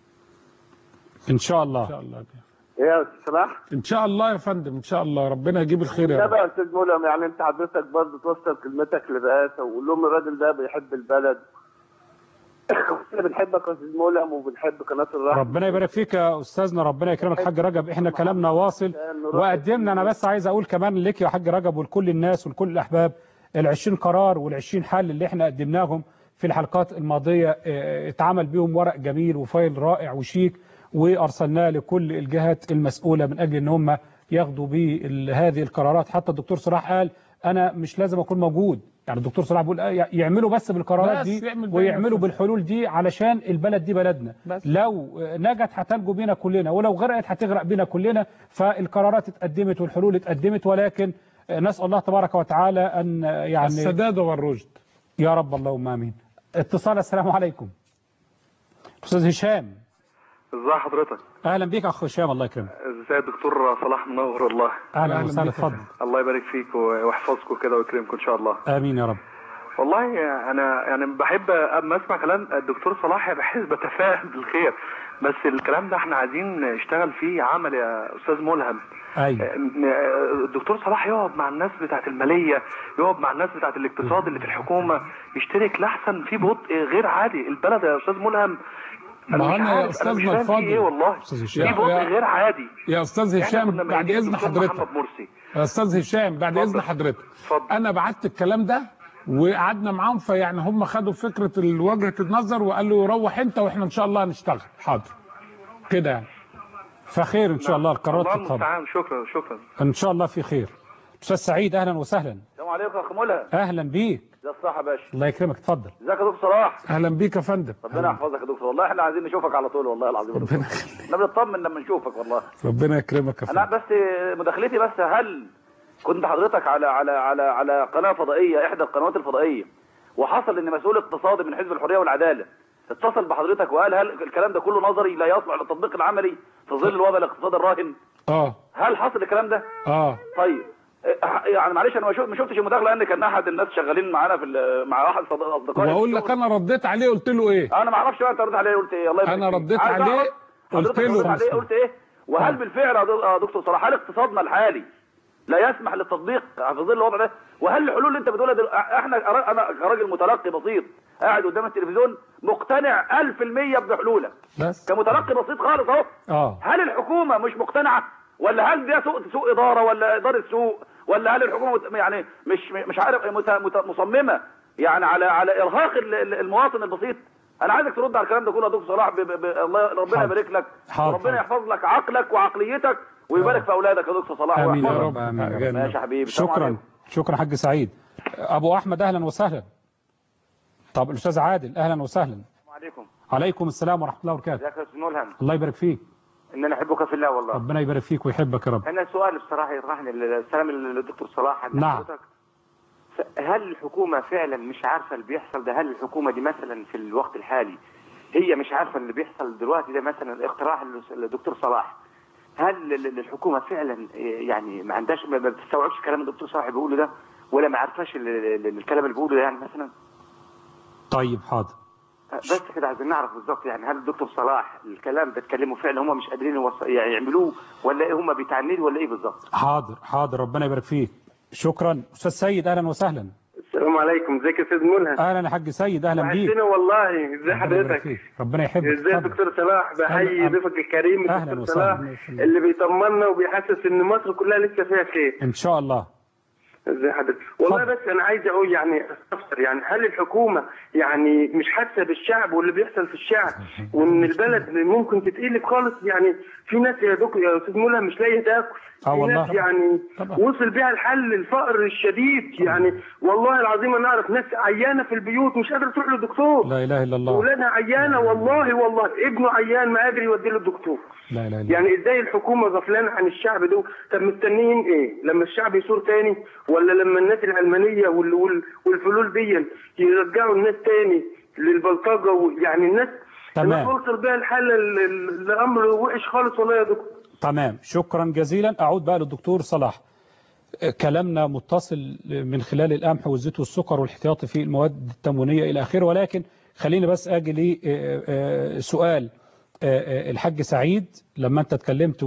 ان شاء ان الله شاء الله ايه يا استاذ صلاح؟ ان شاء الله يا فندم ان شاء الله ربنا يجيب الخير يا ده رب بقى يا استاذ ملهم يعني انت حضرتك برضه توصل كلمتك للرئاسه وقول لهم الراجل ده بيحب البلد احنا بنحبك يا استاذ ملهم وبنحب قناه الرحمه ربنا يبارك فيك يا استاذنا ربنا يكرمك حاج رجب احنا كلامنا واصل وقدمنا انا بس عايز اقول كمان لك يا حاج رجب ولكل الناس ولكل الاحباب ال20 قرار وال20 حل اللي احنا قدمناهم في الحلقات الماضيه اه، اتعمل بيهم ورق جميل وفايل رائع وشيك وارسلناه لكل الجهات المسؤوله من اجل ان هم ياخدوا بيه ال- هذه القرارات حتى الدكتور صلاح قال انا مش لازم اكون موجود يعني الدكتور صلاح بيقول اه، يعملوا بس بالقرارات بس دي يعمل بيها ويعملوا نفسه. بالحلول دي علشان البلد دي بلدنا بس. لو نجت هتنجو بينا كلنا ولو غرقت هتغرق بينا كلنا فالقرارات اتقدمت والحلول اتقدمت ولكن نسأل الله تبارك وتعالى أن يعني السداد والرشد يا رب اللهم آمين اتصال السلام عليكم أستاذ هشام ازي حضرتك أهلا بيك أخ هشام الله يكرمك ازاي الدكتور صلاح منور والله أهلا أهلا وسهلا بيك يا اتفضل الله يبارك فيك ويحفظكم كده ويكرمكم ان شاء الله آمين يا رب والله انا يعني بحب اما اسمع كلام الدكتور صلاح بحس بتفائل بالخير بس الكلام ده احنا عايزين نشتغل فيه عمل يا استاذ ملهم أيوة الدكتور صلاح يقعد مع الناس بتاعت الماليه يقعد مع الناس بتاعت الاقتصاد اللي في الحكومه يشترك لاحسن في بطء غير عادي البلد يا استاذ ملهم ما مش أنا يا عارف، أستاذنا مش فاهم في الفاضل. ايه والله أستاذ في هشام. بطء يا- غير عادي يا استاذ إحنا هشام كنا بعد ميتين اذن دكتور حضرتك محمد مرسي يا استاذ هشام بعد اتفضل. اذن حضرتك اتفضل. انا بعت الكلام ده وقعدنا معاهم فيعني هم خدوا فكره وجهه النظر وقالوا روح انت واحنا ان شاء الله هنشتغل حاضر كده يعني فخير إن شاء الله القرارات الله تتطبق المستعان شكرا شكرا إن شاء الله في خير أستاذ سعيد أهلا وسهلا السلام عليكم يا اخ ملهم أهلا بيك ده الصح يا باشا الله يكرمك اتفضل ازيك يا دكتور صلاح اهلا بيك يا فندم ربنا يحفظك يا دكتور والله احنا عايزين نشوفك على طول والله العظيم يا دكتور ربنا يخليك احنا بنطمن لما نشوفك والله ربنا يكرمك يا انا فندم بس مداخلتي بس هل كنت حضرتك على على على على قناه فضائيه احدى القنوات الفضائيه وحصل ان مسؤول اقتصادي من حزب الحريه والعداله اتصل بحضرتك وقال هل الكلام ده كله نظري لا يصلح للتطبيق العملي في ظل الوضع الاقتصادي الراهن اه هل حصل الكلام ده اه طيب إيه، يعني معلش انا ما شف- ما شفتش المداخله لان كان احد الناس شغالين معانا في ال- مع واحد صد- اصدقائي واقول في لك الشغل. انا رديت عليه قلت له ايه انا ما اعرفش بقى انت رديت عليه قلت ايه الله يبارك أنا فيك. رديت عايز عليه، أعرف قلت حضرتك له- رديت عليه قلت ايه وهل بالفعل يا دو- يا دكتور صلاح هل اقتصادنا الحالي لا يسمح للتطبيق في ظل الوضع ده وهل الحلول اللي انت بتقولها دل... احنا انا كراجل متلقي بسيط قاعد قدام التلفزيون مقتنع 1000% بحلولك بس كمتلقي بسيط خالص اهو اه هل الحكومه مش مقتنعه ولا هل ده سوء سوء اداره ولا اداره سوء ولا هل الحكومه مت- يعني مش مش عارف مت- مت- مصممه يعني على على ارهاق ال- ال- المواطن البسيط انا عايزك ترد على الكلام ده كله يا دكتور صلاح ب... ب... ب... الله ربنا حاضر. يبارك لك حاضر. وربنا يحفظ لك عقلك وعقليتك ويبارك في اولادك يا دكتور صلاح امين يا ويحفظك. رب امين يا رب. ماشي يا حبيبي السلام شكرا عليكم. شكرا حاج سعيد ابو احمد اهلا وسهلا طب الاستاذ عادل اهلا وسهلا السلام عليكم عليكم السلام ورحمه الله وبركاته ازيك يا استاذ ملهم الله يبارك فيك ان انا احبك في الله والله ربنا يبارك فيك ويحبك يا رب انا سؤال بصراحه يطرحني السلام للدكتور صلاح عن نعم. حضرتك. ف- هل الحكومه فعلا مش عارفه اللي بيحصل ده هل الحكومه دي مثلا في الوقت الحالي هي مش عارفه اللي بيحصل دلوقتي ده مثلا اقتراح الدكتور صلاح هل ال- ال- الحكومه فعلا إيه، يعني ما عندهاش ما ما بتستوعبش كلام الدكتور صلاح بيقوله ده ولا ما عارفاش ال- ال- الكلام اللي بيقوله ده يعني مثلا طيب حاضر بس كده عايزين نعرف بالظبط يعني هل الدكتور صلاح الكلام ده اتكلموا فعلا هم مش قادرين يوص- يعني يعملوه ولا ايه هم بيتعنيدوا ولا ايه بالظبط؟ حاضر حاضر ربنا يبارك فيك شكرا استاذ سيد اهلا وسهلا السلام عليكم ازيك يا استاذ ملهم اهلا يا حاج سيد اهلا بيك وحشتنا والله ازي ربنا يبارك حضرتك فيك. ربنا يحبك ازاي اتفضل. دكتور صلاح بحيي أهلا- ضيفك الكريم أهلا الدكتور وسهلا. صلاح اللي بيطمنا وبيحسس ان مصر كلها لسه فيها خير ان شاء الله ازي حضرتك والله بس انا عايز اقول يعني استفسر يعني هل الحكومه يعني مش حاسه بالشعب واللي بيحصل في الشعب وان البلد ممكن تتقلب خالص يعني في ناس يا دكتور يا استاذ ملهم مش لاقيه تاكل آه في والله. ناس يعني طبعا. وصل بيها الحل الفقر الشديد يعني والله العظيم انا اعرف ناس عيانه في البيوت مش قادره تروح للدكتور لا اله الا الله ولادها عيانه والله والله ابنه عيان ما قادر يوديه للدكتور لا اله الا الله يعني ازاي الحكومه غفلانه عن الشعب ده طب مستنيين ايه لما الشعب يثور تاني ولا لما الناس العلمانيه وال... وال... والفلول دي يرجعوا الناس تاني للبلطجه و... يعني الناس تمام. الناس وصل بيها الحل ال- ال- الامر وحش خالص والله يا دكتور تمام شكرا جزيلا أعود بقى للدكتور صلاح آه، كلامنا متصل من خلال القمح والزيت والسكر والاحتياطي في المواد التموينية إلى آخره ولكن خليني بس أجي لسؤال الحاج سعيد لما أنت اتكلمت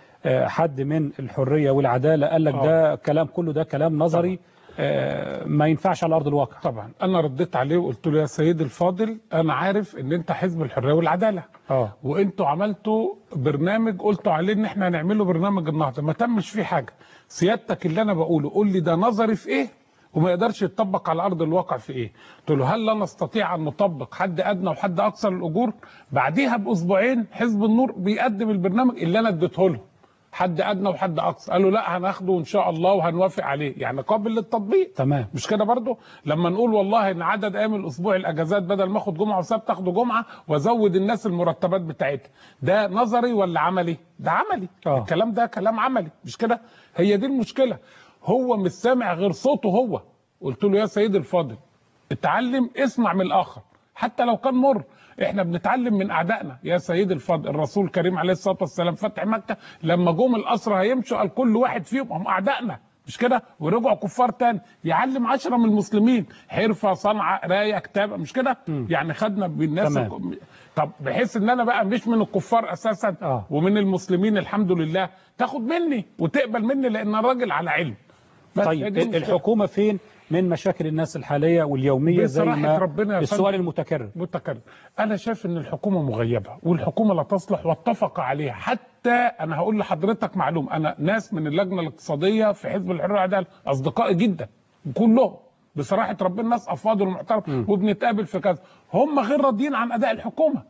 وحد من الحرية والعدالة قال لك ده كلام كله ده كلام نظري آه، ما ينفعش على أرض الواقع طبعا انا رديت عليه وقلت له يا سيدي الفاضل انا عارف ان انت حزب الحريه والعداله اه وانتوا عملتوا برنامج قلتوا عليه ان احنا هنعمله برنامج النهضه ما تمش فيه حاجه سيادتك اللي انا بقوله قول لي ده نظري في ايه وما يقدرش يتطبق على ارض الواقع في ايه قلت له هل لا نستطيع ان نطبق حد ادنى وحد اقصى للاجور بعديها باسبوعين حزب النور بيقدم البرنامج اللي انا اديته له حد ادنى وحد اقصى قالوا لا هناخده ان شاء الله وهنوافق عليه يعني قابل للتطبيق تمام مش كده برضو لما نقول والله ان عدد ايام الاسبوع الاجازات بدل ما اخد جمعه وسبت اخده جمعه وازود الناس المرتبات بتاعتها ده نظري ولا عملي ده عملي آه. الكلام ده كلام عملي مش كده هي دي المشكله هو مش سامع غير صوته هو قلت له يا سيدي الفاضل اتعلم اسمع من الاخر حتى لو كان مر احنا بنتعلم من اعدائنا يا سيدي الفاضل الرسول الكريم عليه الصلاه والسلام فتح مكه لما جم الاسرى هيمشوا قال كل واحد فيهم هم اعدائنا مش كده ورجعوا كفار تاني يعلم عشرة من المسلمين حرفة صنعة قراية كتابة مش كده يعني خدنا بالناس تمام. الك- طب بحيث ان انا بقى مش من الكفار اساسا آه. ومن المسلمين الحمد لله تاخد مني وتقبل مني لان الراجل على علم بس هي طيب دي المشكلة. الحكومة فين من مشاكل الناس الحالية واليومية زي بصراحة ما ربنا يا السؤال فندم. المتكرر متكرر انا شايف ان الحكومه مغيبه والحكومه لا تصلح واتفق عليها حتى انا هقول لحضرتك معلوم انا ناس من اللجنه الاقتصاديه في حزب الحريه والعداله اصدقائي جدا كلهم بصراحه ربنا ناس افاضل ومحترم وبنتقابل في كذا هم غير راضيين عن اداء الحكومه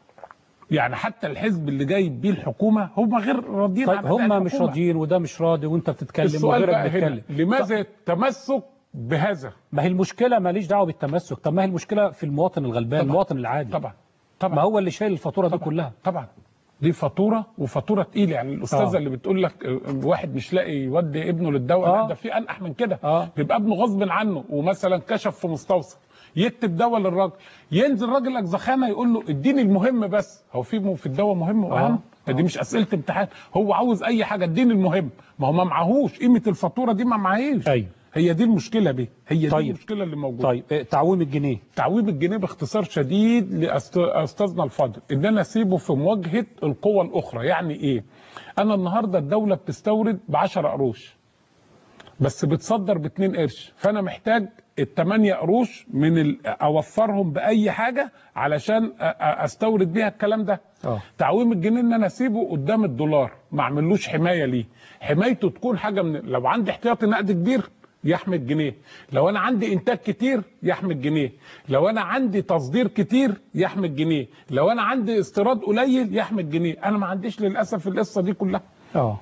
يعني حتى الحزب اللي جايب بيه الحكومه هم غير راضيين طيب عن أداء هم مش الحكومة. راضيين وده مش راضي وانت بتتكلم السؤال وغيرك بقى هنا بيتكلم لماذا التمسك بهذا ما هي المشكلة ماليش دعوة بالتمسك طب ما هي المشكلة في المواطن الغلبان طبعا. المواطن العادي طبعا ما هو اللي شايل الفاتورة دي كلها طبعا دي فاتوره وفاتوره تقيله يعني الاستاذه آه. اللي بتقول لك آه، واحد مش لاقي يودي ابنه للدواء آه. لا ده في انقح من كده آه. بيبقى ابنه غصب عنه ومثلا كشف في مستوصف يكتب دواء للراجل ينزل راجل اجزخانه يقول له اديني المهم بس هو في م- في الدواء مهم واهم آه. دي مش اسئله امتحان هو عاوز اي حاجه اديني المهم ما هو ما معهوش قيمه الفاتوره دي ما معهيش ايوه هي دي المشكله دي هي دي طيب. المشكله اللي موجوده طيب آه، تعويم الجنيه تعويم الجنيه باختصار شديد لاستاذنا الفاضل ان انا اسيبه في مواجهه القوى الاخرى يعني ايه انا النهارده الدوله بتستورد ب 10 قروش بس بتصدر ب 2 قرش فانا محتاج الثمانية قروش من ال... اوفرهم باي حاجه علشان أ- أ- استورد بيها الكلام ده اه تعويم الجنيه ان انا اسيبه قدام الدولار ما اعملوش حمايه ليه حمايته تكون حاجه من لو عندي احتياطي نقد كبير يحمي الجنيه لو انا عندي انتاج كتير يحمي الجنيه لو انا عندي تصدير كتير يحمي الجنيه لو انا عندي استيراد قليل يحمي الجنيه انا ما عنديش للاسف القصه دي كلها اه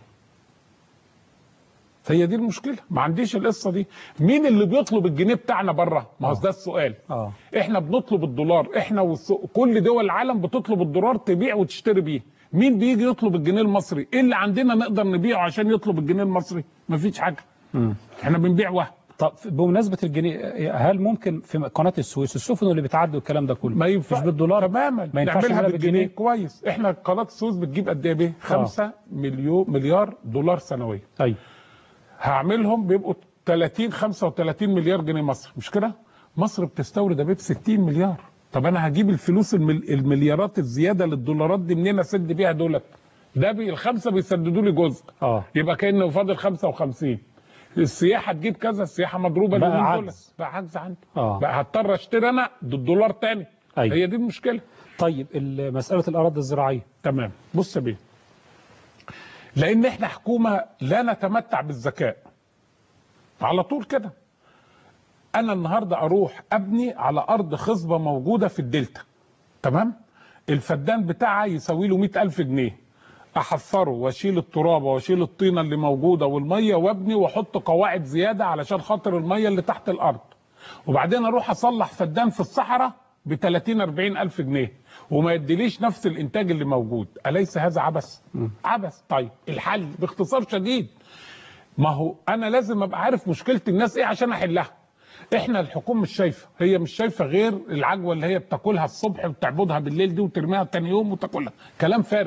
فهي دي المشكله ما عنديش القصه دي مين اللي بيطلب الجنيه بتاعنا بره ما هو ده السؤال اه احنا بنطلب الدولار احنا والسوق كل دول العالم بتطلب الدولار تبيع وتشتري بيه مين بيجي يطلب الجنيه المصري ايه اللي عندنا نقدر نبيعه عشان يطلب الجنيه المصري مفيش حاجه مم. احنا بنبيع وهم طب بمناسبه الجنيه هل ممكن في قناه السويس السفن اللي بتعدي والكلام ده كله ما ينفع مش بالدولار تماما ما ينفعش نعملها نعملها بالجنيه بالجنيه؟ كويس احنا قناه السويس بتجيب قد ايه بيه 5 مليون مليار دولار سنويا ايوه هعملهم بيبقوا 30 35 مليار جنيه مصر مش كده مصر بتستورد يا بيه ب 60 مليار طب انا هجيب الفلوس المل... المليارات الزياده للدولارات دي منين اسد بيها دولت ده بي الخمسه بيسددوا لي جزء اه يبقى كانه فاضل 55 السياحه تجيب كذا السياحه مضروبه بقى اليومين عجز. دولت بقى عجز عندي اه بقى هضطر اشتري انا بالدولار تاني أيوة. هي دي المشكله طيب ال- مساله الاراضي الزراعيه تمام بص يا بيه لان احنا حكومه لا نتمتع بالذكاء على طول كده انا النهارده اروح ابني على ارض خصبه موجوده في الدلتا تمام الفدان بتاعها يساوي له 100000 جنيه احفره واشيل الترابه واشيل الطينه اللي موجوده والميه وابني واحط قواعد زياده علشان خاطر الميه اللي تحت الارض وبعدين اروح اصلح فدان في الصحراء ب 30 40 الف جنيه وما يديليش نفس الانتاج اللي موجود اليس هذا عبث عبث طيب الحل باختصار شديد ما هو انا لازم ابقى عارف مشكله الناس ايه عشان احلها احنا الحكومه مش شايفه هي مش شايفه غير العجوه اللي هي بتاكلها الصبح وتعبدها بالليل دي وترميها تاني يوم وتاكلها كلام فارغ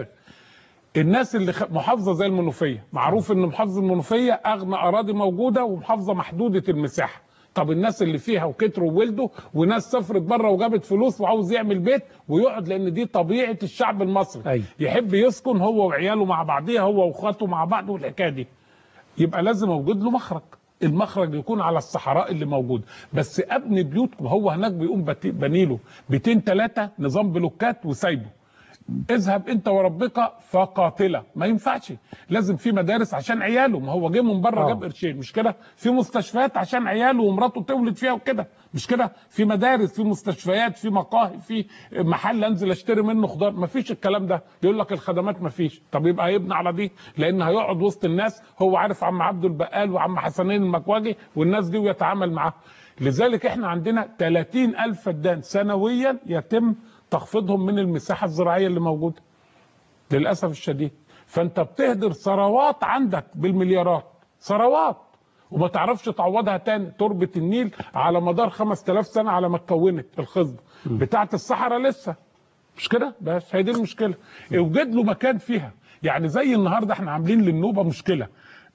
الناس اللي خ... محافظه زي المنوفيه معروف ان محافظه المنوفيه اغنى اراضي موجوده ومحافظه محدوده المساحه طب الناس اللي فيها وكتروا وولدوا وناس سافرت بره وجابت فلوس وعاوز يعمل بيت ويقعد لان دي طبيعه الشعب المصري أيوة. يحب يسكن هو وعياله مع بعضيها هو واخواته مع بعض والحكايه دي يبقى لازم اوجد له مخرج المخرج يكون على الصحراء اللي موجود بس ابني بيوت هو هناك بيقوم بت- بنيله بيتين ثلاثه نظام بلوكات وسايبه اذهب انت وربك فقاتله ما ينفعش لازم في مدارس عشان عياله ما هو جه من بره آه. جاب قرشين مش كده في مستشفيات عشان عياله ومراته تولد فيها وكده مش كده في مدارس في مستشفيات في مقاهي في محل انزل اشتري منه خضار ما فيش الكلام ده يقول لك الخدمات ما فيش طب يبقى هيبني على دي لان هيقعد وسط الناس هو عارف عم عبده البقال وعم حسنين المكواجي والناس دي ويتعامل معاهم لذلك احنا عندنا 30 ألف فدان سنويا يتم تخفيضهم من المساحة الزراعية اللي موجودة للأسف الشديد فأنت بتهدر ثروات عندك بالمليارات ثروات وما تعرفش تعوضها تاني تربة النيل على مدار 5000 سنة على ما اتكونت الخصبة بتاعت الصحراء لسه مش كده بس هي دي المشكلة اوجد له مكان فيها يعني زي النهاردة احنا عاملين للنوبة مشكلة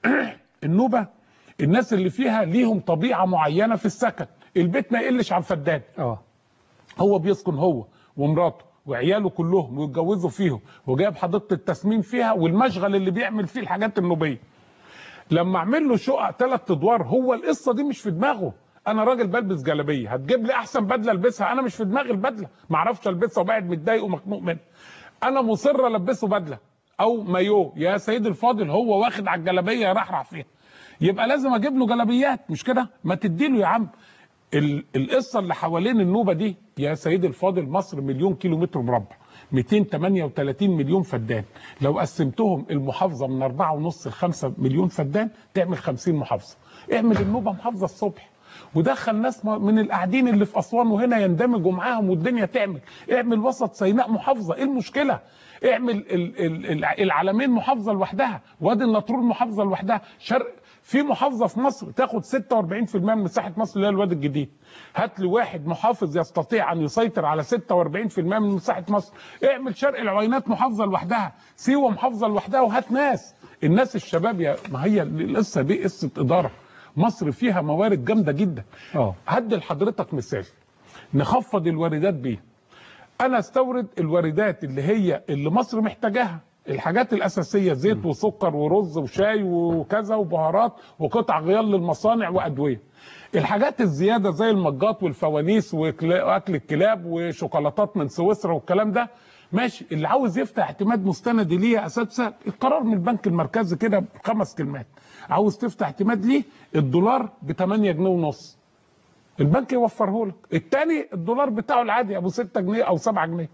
النوبة الناس اللي فيها ليهم طبيعة معينة في السكن البيت ما يقلش عن فدان اه هو بيسكن هو ومراته وعياله كلهم ويتجوزوا فيهم وجايب حديقه التسمين فيها والمشغل اللي بيعمل فيه الحاجات النوبيه لما اعمل له شقق ثلاث ادوار هو القصه دي مش في دماغه انا راجل بلبس جلابيه هتجيب لي احسن بدله البسها انا مش في دماغي البدله ما اعرفش البسها وبقعد متضايق ومخنوق منها انا مصر البسه بدله او مايو يا سيدي الفاضل هو واخد على الجلابيه يرحرح فيها يبقى لازم اجيب له جلابيات مش كده ما تديله يا عم ال- القصه اللي حوالين النوبه دي يا سيدي الفاضل مصر مليون كيلو متر مربع 238 مليون فدان لو قسمتهم المحافظه من 4.5 ل 5 مليون فدان تعمل 50 محافظه اعمل النوبه محافظه الصبح ودخل ناس م- من القاعدين اللي في اسوان وهنا يندمجوا معاهم والدنيا تعمل اعمل وسط سيناء محافظه ايه المشكله اعمل ال- ال- ال- العلمين محافظه لوحدها وادي النطرون محافظه لوحدها شرق في محافظه في مصر تاخد 46% من مساحه مصر اللي هي الواد الجديد هات لي واحد محافظ يستطيع ان يسيطر على 46% من مساحه مصر اعمل شرق العوينات محافظه لوحدها سيوه محافظه لوحدها وهات ناس الناس الشباب يا ما هي القصه دي قصه اداره مصر فيها موارد جامده جدا اه هدي لحضرتك مثال نخفض الواردات بيه انا استورد الواردات اللي هي اللي مصر محتاجاها الحاجات الاساسيه زيت وسكر ورز وشاي وكذا وبهارات وقطع غيار للمصانع وادويه الحاجات الزياده زي المجات والفوانيس وكلا- واكل الكلاب وشوكولاتات من سويسرا والكلام ده ماشي اللي عاوز يفتح اعتماد مستند ليه يا اساتذه القرار من البنك المركزي كده بخمس كلمات عاوز تفتح اعتماد ليه الدولار ب 8 جنيه ونص البنك يوفره لك التاني الدولار بتاعه العادي ابو 6 جنيه او 7 جنيه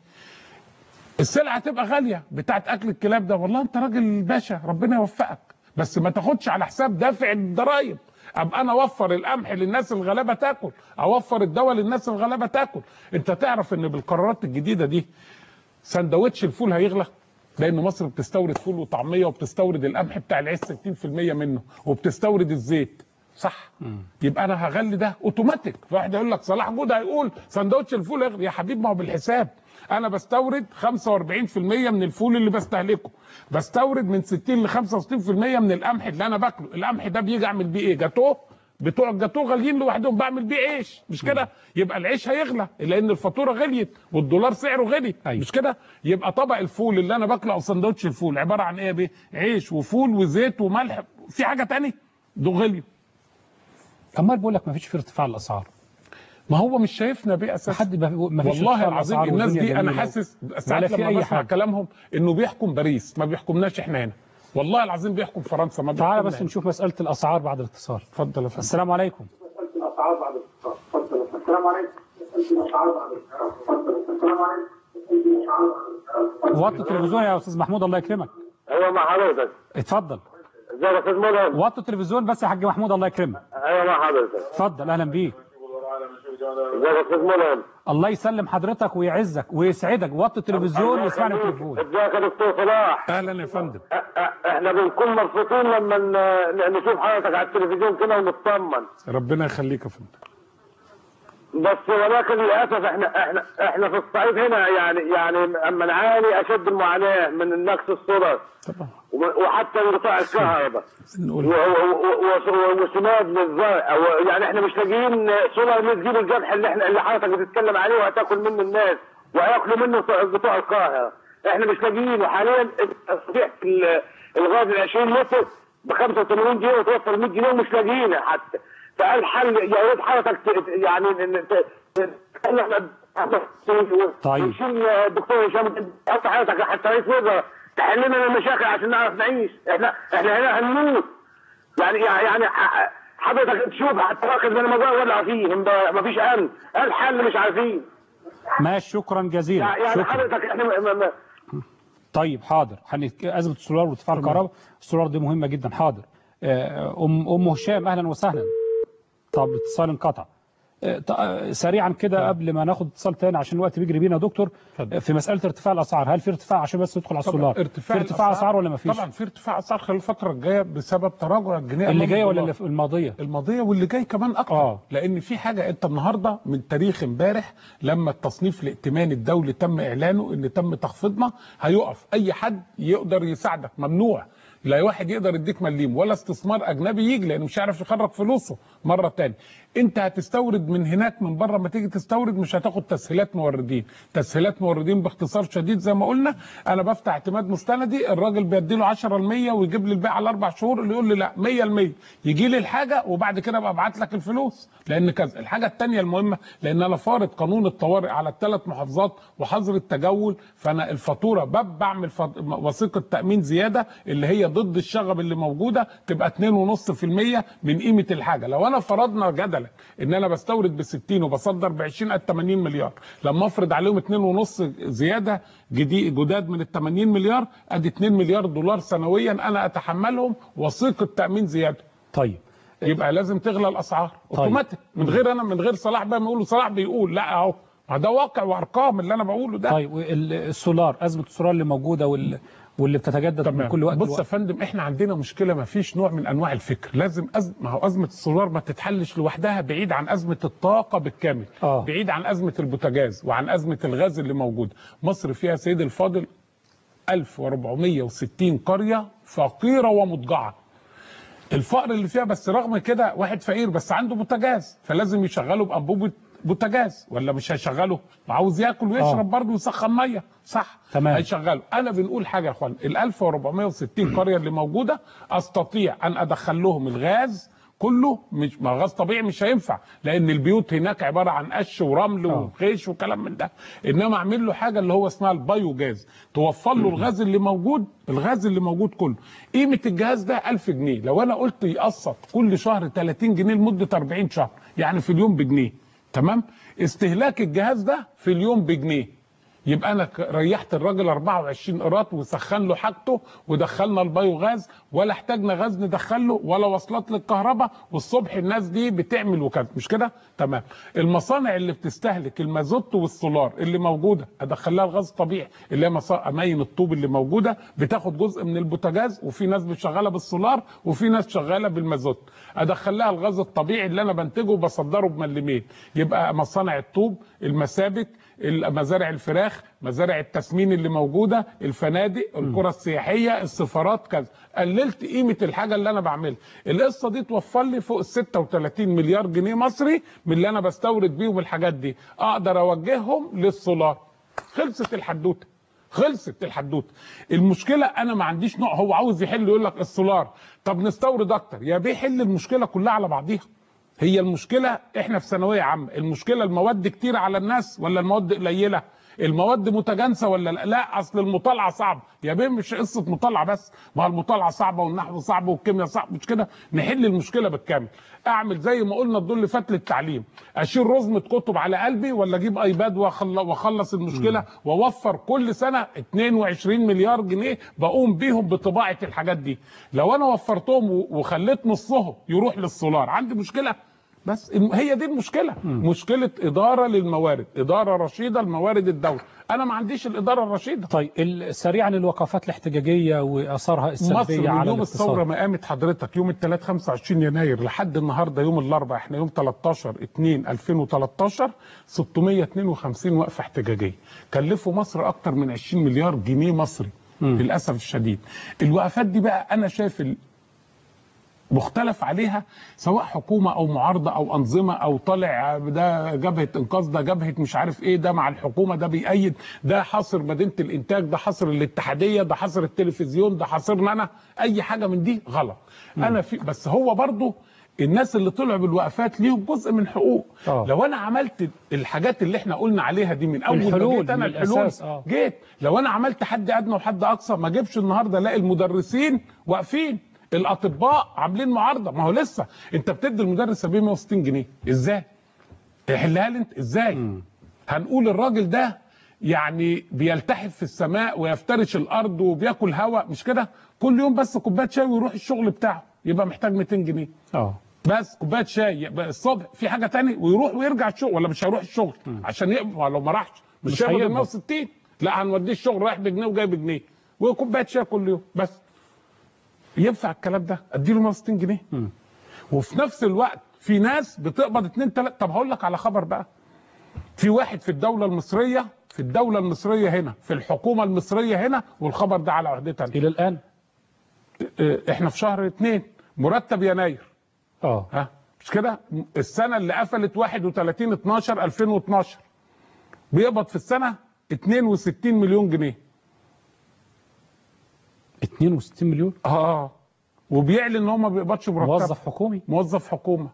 السلعه هتبقى غاليه بتاعت اكل الكلاب ده والله انت راجل باشا ربنا يوفقك بس ما تاخدش على حساب دافع الضرايب ابقى انا اوفر القمح للناس الغلابه تاكل اوفر الدواء للناس الغلابه تاكل انت تعرف ان بالقرارات الجديده دي سندوتش الفول هيغلى لان مصر بتستورد فول وطعميه وبتستورد القمح بتاع العيش 60% منه وبتستورد الزيت صح يبقى انا هغلي ده اوتوماتيك واحد يقول لك صلاح جوده هيقول سندوتش الفول يغلى يا حبيبي ما هو بالحساب انا بستورد 45% من الفول اللي بستهلكه بستورد من 60 ل 65% من القمح اللي انا باكله القمح ده بيجي اعمل بيه ايه جاتوه بتوع الجاتوه غاليين لوحدهم بعمل بيه عيش مش كده يبقى العيش هيغلى لان الفاتوره غليت والدولار سعره غلي أيوة. مش كده يبقى طبق الفول اللي انا باكله او سندوتش الفول عباره عن ايه يا بيه عيش وفول وزيت وملح في حاجه تاني دول غليوا امال بقول لك ما فيش في ارتفاع الاسعار ما هو مش شايفنا بيه اساسا حد ما فيش والله ارتفاع العظيم الأسعار الناس والدنيا دي انا جميلة. حاسس ولا ساعات في لما أي بسمع حاجة. كلامهم انه بيحكم باريس ما بيحكمناش احنا هنا والله العظيم بيحكم فرنسا ما تعالى بيحكمنا بس هنا. نشوف مساله الاسعار بعد الاتصال اتفضل يا فندم السلام عليكم السلام عليكم السلام عليكم وطي التلفزيون يا استاذ محمود الله يكرمك ايوه مع حضرتك اتفضل ازيك يا استاذ مدن وطي التلفزيون بس يا حاج محمود الله يكرمك ايوه مع حضرتك اتفضل اهلا بيك ازيك يا استاذ مدن الله يسلم حضرتك ويعزك ويسعدك وطي التلفزيون واسمعني في التليفون ازيك يا دكتور صلاح اهلا يا فندم أ- أ- احنا بنكون مبسوطين لما ن- نشوف حضرتك على التلفزيون كده ونطمن ربنا يخليك يا فندم بس ولكن للاسف احنا احنا احنا في الصعيد هنا يعني يعني اما نعاني اشد المعاناه من نقص الصدر طبعا و- وحتى انقطاع الكهرباء نقول و- و- و- و- وسماد للزرع أو- يعني احنا مش لاقيين سولار نجيب القمح اللي احنا اللي حضرتك بتتكلم عليه وهتاكل منه الناس وهياكلوا منه بتوع القاهره احنا مش لاقيين وحاليا تصبيح ال- الغاز ال 20 لتر ب 85 جنيه وتوفر 100 جنيه ومش لاقيينها حتى فالحل يا ريت حضرتك ت- ت- يعني ن- ت- ت- تتكلم طيب. ونشيل الدكتور هشام حط حضرتك حتى رئيس وزراء تحل لنا المشاكل عشان نعرف نعيش احنا احنا هنا هنموت يعني يعني ح- حضرتك تشوف حتى راكب من المزار ولا فيه ما فيش امن الحل مش عارفين ماشي شكرا جزيلا يعني شكرا حضرتك احنا م- م- م- طيب حاضر هنك- ازمه السولار وارتفاع الكهرباء السولار دي مهمه جدا حاضر آه، ام ام هشام اهلا وسهلا طب الاتصال انقطع آه، ط- آه، سريعا كده قبل ما ناخد اتصال تاني عشان الوقت بيجري بينا يا دكتور اتفضل. آه، في مساله ارتفاع الاسعار هل في ارتفاع عشان بس ندخل على السولار ارتفاع في ارتفاع اسعار ولا ما فيش طبعا في ارتفاع اسعار خلال الفتره الجايه بسبب تراجع الجنيه اللي أمام جايه ولا الدولار. اللي في الماضيه الماضيه واللي جاي كمان اكتر آه. لان في حاجه انت النهارده من تاريخ امبارح لما التصنيف الائتماني الدولي تم اعلانه ان تم تخفيضنا هيقف اي حد يقدر يساعدك ممنوع لا واحد يقدر يديك مليم ولا استثمار اجنبي يجي لانه مش هيعرف يخرج فلوسه مره تاني انت هتستورد من هناك من بره ما تيجي تستورد مش هتاخد تسهيلات موردين تسهيلات موردين باختصار شديد زي ما قلنا انا بفتح اعتماد مستندي الراجل بيدي له 10 ويجيب لي البيع على اربع شهور اللي يقول لي لا 100% يجي لي الحاجه وبعد كده ابقى ابعت لك الفلوس لان كذا الحاجه الثانيه المهمه لان انا فارض قانون الطوارئ على الثلاث محافظات وحظر التجول فانا الفاتوره بب- بعمل فط- وثيقه تامين زياده اللي هي ضد الشغب اللي موجوده تبقى 2.5% من قيمه الحاجه لو انا فرضنا جدلا مثلا ان انا بستورد ب 60 وبصدر ب 20 ال 80 مليار لما افرض عليهم 2.5 زياده جديد جداد من ال 80 مليار ادي 2 مليار دولار سنويا انا اتحملهم وثيقه تامين زياده طيب يبقى لازم تغلى الاسعار طيب. اوتوماتيك من غير انا من غير صلاح بقى ما يقولوا صلاح بيقول لا اهو ما ده واقع وارقام اللي انا بقوله ده طيب وال- السولار ازمه السولار اللي موجوده وال... واللي بتتجدد من كل وقت بص يا لوقت. فندم احنا عندنا مشكله ما فيش نوع من انواع الفكر لازم أز... ما هو ازمه السولار ما تتحلش لوحدها بعيد عن ازمه الطاقه بالكامل آه. بعيد عن ازمه البوتاجاز وعن ازمه الغاز اللي موجوده مصر فيها سيد الفاضل 1460 قريه فقيره ومضجعه الفقر اللي فيها بس رغم كده واحد فقير بس عنده بوتاجاز فلازم يشغله بانبوبه بوتاجاز ولا مش هيشغله ما عاوز ياكل ويشرب آه. برضه ويسخن ميه صح تمام. هيشغله انا بنقول حاجه يا اخوان ال 1460 قريه اللي موجوده استطيع ان ادخل لهم الغاز كله مش ما غاز طبيعي مش هينفع لان البيوت هناك عباره عن قش ورمل آه. وخيش وكلام من ده انما اعمل له حاجه اللي هو اسمها البايو جاز توفر له الغاز اللي موجود الغاز اللي موجود كله قيمه الجهاز ده 1000 جنيه لو انا قلت يقسط كل شهر 30 جنيه لمده 40 شهر يعني في اليوم بجنيه تمام استهلاك الجهاز ده في اليوم بجنيه يبقى انا ك- ريحت الراجل 24 قراط وسخن له حاجته ودخلنا البايو غاز ولا احتاجنا غاز ندخله ولا وصلات للكهرباء والصبح الناس دي بتعمل وكذا مش كده تمام المصانع اللي بتستهلك المازوت والسولار اللي موجوده ادخلها الغاز طبيعي اللي هي مصا- اماين الطوب اللي موجوده بتاخد جزء من البوتاجاز وفي ناس شغاله بالسولار وفي ناس شغاله بالمازوت ادخلها الغاز الطبيعي اللي انا بنتجه وبصدره بملمين يبقى مصانع الطوب المسابك مزارع الفراخ مزارع التسمين اللي موجوده الفنادق القرى السياحيه السفارات كذا قللت قيمه الحاجه اللي انا بعملها القصه دي توفر لي فوق ال 36 مليار جنيه مصري من اللي انا بستورد بيهم الحاجات دي اقدر اوجههم للسولار خلصت الحدوته خلصت الحدوته المشكله انا ما عنديش نوع هو عاوز يحل يقول لك السولار طب نستورد اكتر يا بيه حل المشكله كلها على بعضيها هي المشكله احنا في ثانويه عامه المشكله المواد كتير على الناس ولا المواد قليله المواد متجانسه ولا لا, لا اصل المطالعه صعبه يا بيه مش قصه مطالعه بس ما هو المطالعه صعبه والنحو صعب والكيمياء صعب مش كده نحل المشكله بالكامل اعمل زي ما قلنا الدور اللي فات للتعليم اشيل رزمه كتب على قلبي ولا اجيب ايباد وأخل- واخلص المشكله واوفر كل سنه 22 مليار جنيه بقوم بيهم بطباعه الحاجات دي لو انا وفرتهم و- وخليت نصهم يروح للسولار عندي مشكله بس الم- هي دي المشكله مشكله اداره للموارد اداره رشيده لموارد الدوله انا ما عنديش الاداره الرشيده طيب ال- سريعا الوقفات الاحتجاجيه واثارها مصر السلبيه من على يوم الثوره الاقتصاد ما قامت حضرتك يوم الثلاث 25 يناير لحد النهارده يوم الاربعاء احنا يوم 13 2 2013 652 وقفه احتجاجيه كلفوا مصر اكتر من 20 مليار جنيه مصري للاسف الشديد الوقفات دي بقى انا شايف ال- مختلف عليها سواء حكومه او معارضه او انظمه او طالع ده جبهه انقاذ ده جبهه مش عارف ايه ده مع الحكومه ده بيأيد ده حاصر مدينه الانتاج ده حاصر الاتحاديه ده حاصر التلفزيون ده حاصرنا انا اي حاجه من دي غلط انا في بس هو برضو الناس اللي طلعوا بالوقفات ليهم جزء من حقوق آه. لو انا عملت الحاجات اللي احنا قلنا عليها دي من اول ما الحلول جيت انا من الحلول الأساس، آه. جيت لو انا عملت حد ادنى وحد اقصى ما اجيبش النهارده الاقي المدرسين واقفين الاطباء عاملين معارضه ما هو لسه انت بتدي المدرس 760 جنيه ازاي تحلها لي انت ازاي هنقول الراجل ده يعني بيلتحف في السماء ويفترش الارض وبياكل هواء مش كده كل يوم بس كوبايه شاي ويروح الشغل بتاعه يبقى محتاج 200 جنيه اه بس كوبايه شاي يبقى الصبح في حاجه تاني ويروح ويرجع الشغل ولا مش هيروح الشغل عشان يقبض لو ما راحش مش, مش هيقبض ال هيقبض. 160 لا هنوديه الشغل رايح بجنيه وجاي بجنيه وكوبايه شاي كل يوم بس ينفع الكلام ده اديله 160 جنيه وفي نفس الوقت في ناس بتقبض 2 3 طب هقول لك على خبر بقى في واحد في الدوله المصريه في الدوله المصريه هنا في الحكومه المصريه هنا والخبر ده على عهدتها الى الان اه، احنا في شهر اتنين مرتب يناير اه ها مش كده السنه اللي قفلت 31 12 2012 بيقبض في السنه 62 مليون جنيه 62 مليون اه وبيعلن ان هو ما بيقبضش مرتب موظف حكومي موظف حكومه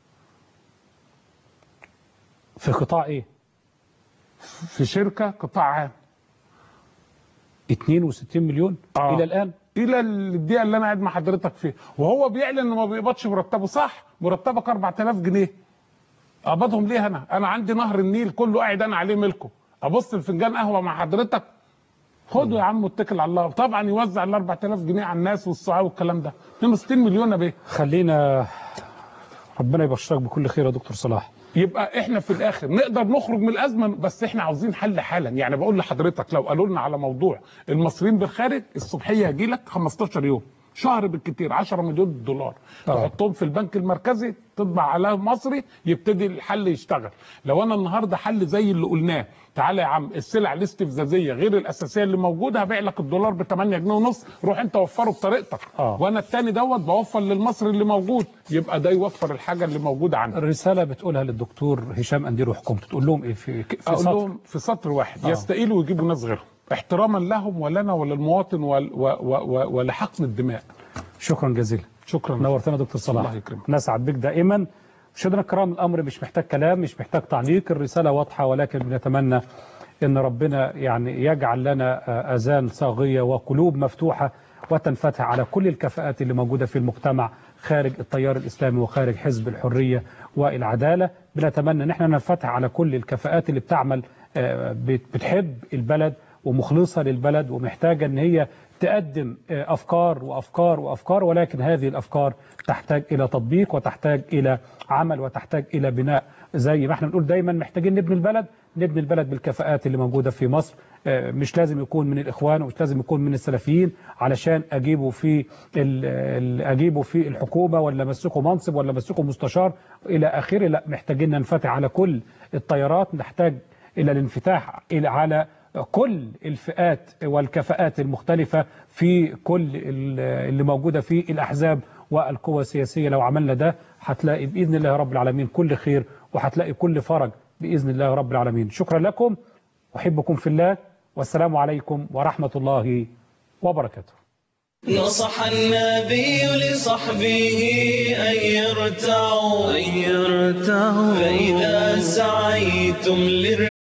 في قطاع ايه في شركه قطاع عام 62 مليون آه. الى الان الى الدقيقه اللي انا قاعد مع حضرتك فيها وهو بيعلن انه ما بيقبضش مرتبه صح مرتبك 4000 جنيه اقبضهم ليه انا انا عندي نهر النيل كله قاعد انا عليه ملكه ابص الفنجان قهوه مع حضرتك خده يا عم واتكل على الله طبعا يوزع ال 4000 جنيه على الناس والصعاع والكلام ده 62 مليون يا بيه خلينا ربنا يبشرك بكل خير يا دكتور صلاح يبقى احنا في الاخر نقدر نخرج من الازمه بس احنا عاوزين حل حالا يعني بقول لحضرتك لو قالوا لنا على موضوع المصريين بالخارج الصبحيه هيجي لك 15 يوم شهر بالكتير 10 مليون دولار آه. تحطهم في البنك المركزي تطبع عليها مصري يبتدي الحل يشتغل لو انا النهارده حل زي اللي قلناه تعالى يا عم السلع الاستفزازيه غير الاساسيه اللي موجوده هبيع لك الدولار ب 8 جنيه ونص روح انت وفره بطريقتك آه. وانا التاني دوت بوفر للمصري اللي موجود يبقى ده يوفر الحاجه اللي موجوده عندي الرسالة بتقولها للدكتور هشام أندير وحكومته تقول لهم إيه في, في اقول سطر لهم في سطر واحد آه. يستقيلوا ويجيبوا ناس غيرهم احتراما لهم ولنا وللمواطن ول- و- و- و- ولحقن الدماء شكرا جزيلا شكرا نورتنا دكتور صلاح الله يكرمك. نسعد بك دائما مشاهدينا الكرام الامر مش محتاج كلام مش محتاج تعليق الرساله واضحه ولكن بنتمنى ان ربنا يعني يجعل لنا آه، اذان صاغيه وقلوب مفتوحه وتنفتح على كل الكفاءات اللي موجوده في المجتمع خارج التيار الاسلامي وخارج حزب الحريه والعداله بنتمنى ان احنا ننفتح على كل الكفاءات اللي بتعمل آه، بت- بتحب البلد ومخلصه للبلد ومحتاجه ان هي تقدم آه، افكار وافكار وافكار ولكن هذه الافكار تحتاج الى تطبيق وتحتاج الى عمل وتحتاج الى بناء زي ما احنا بنقول دايما محتاجين نبني البلد نبني البلد بالكفاءات اللي موجوده في مصر آه، مش لازم يكون من الاخوان ومش لازم يكون من السلفيين علشان اجيبه في ال- ال- اجيبه في الحكومه ولا امسكه منصب ولا امسكه مستشار الى اخره لا محتاجين ننفتح على كل التيارات نحتاج الى الانفتاح الى على كل الفئات والكفاءات المختلفة في كل ال- اللي موجودة في الأحزاب والقوى السياسية لو عملنا ده هتلاقي بإذن الله رب العالمين كل خير وهتلاقي كل فرج بإذن الله رب العالمين شكرا لكم أحبكم في الله والسلام عليكم ورحمة الله وبركاته نصح النبي لصحبه أن يرتعوا أن يرتعوا فإذا سعيتم للرياض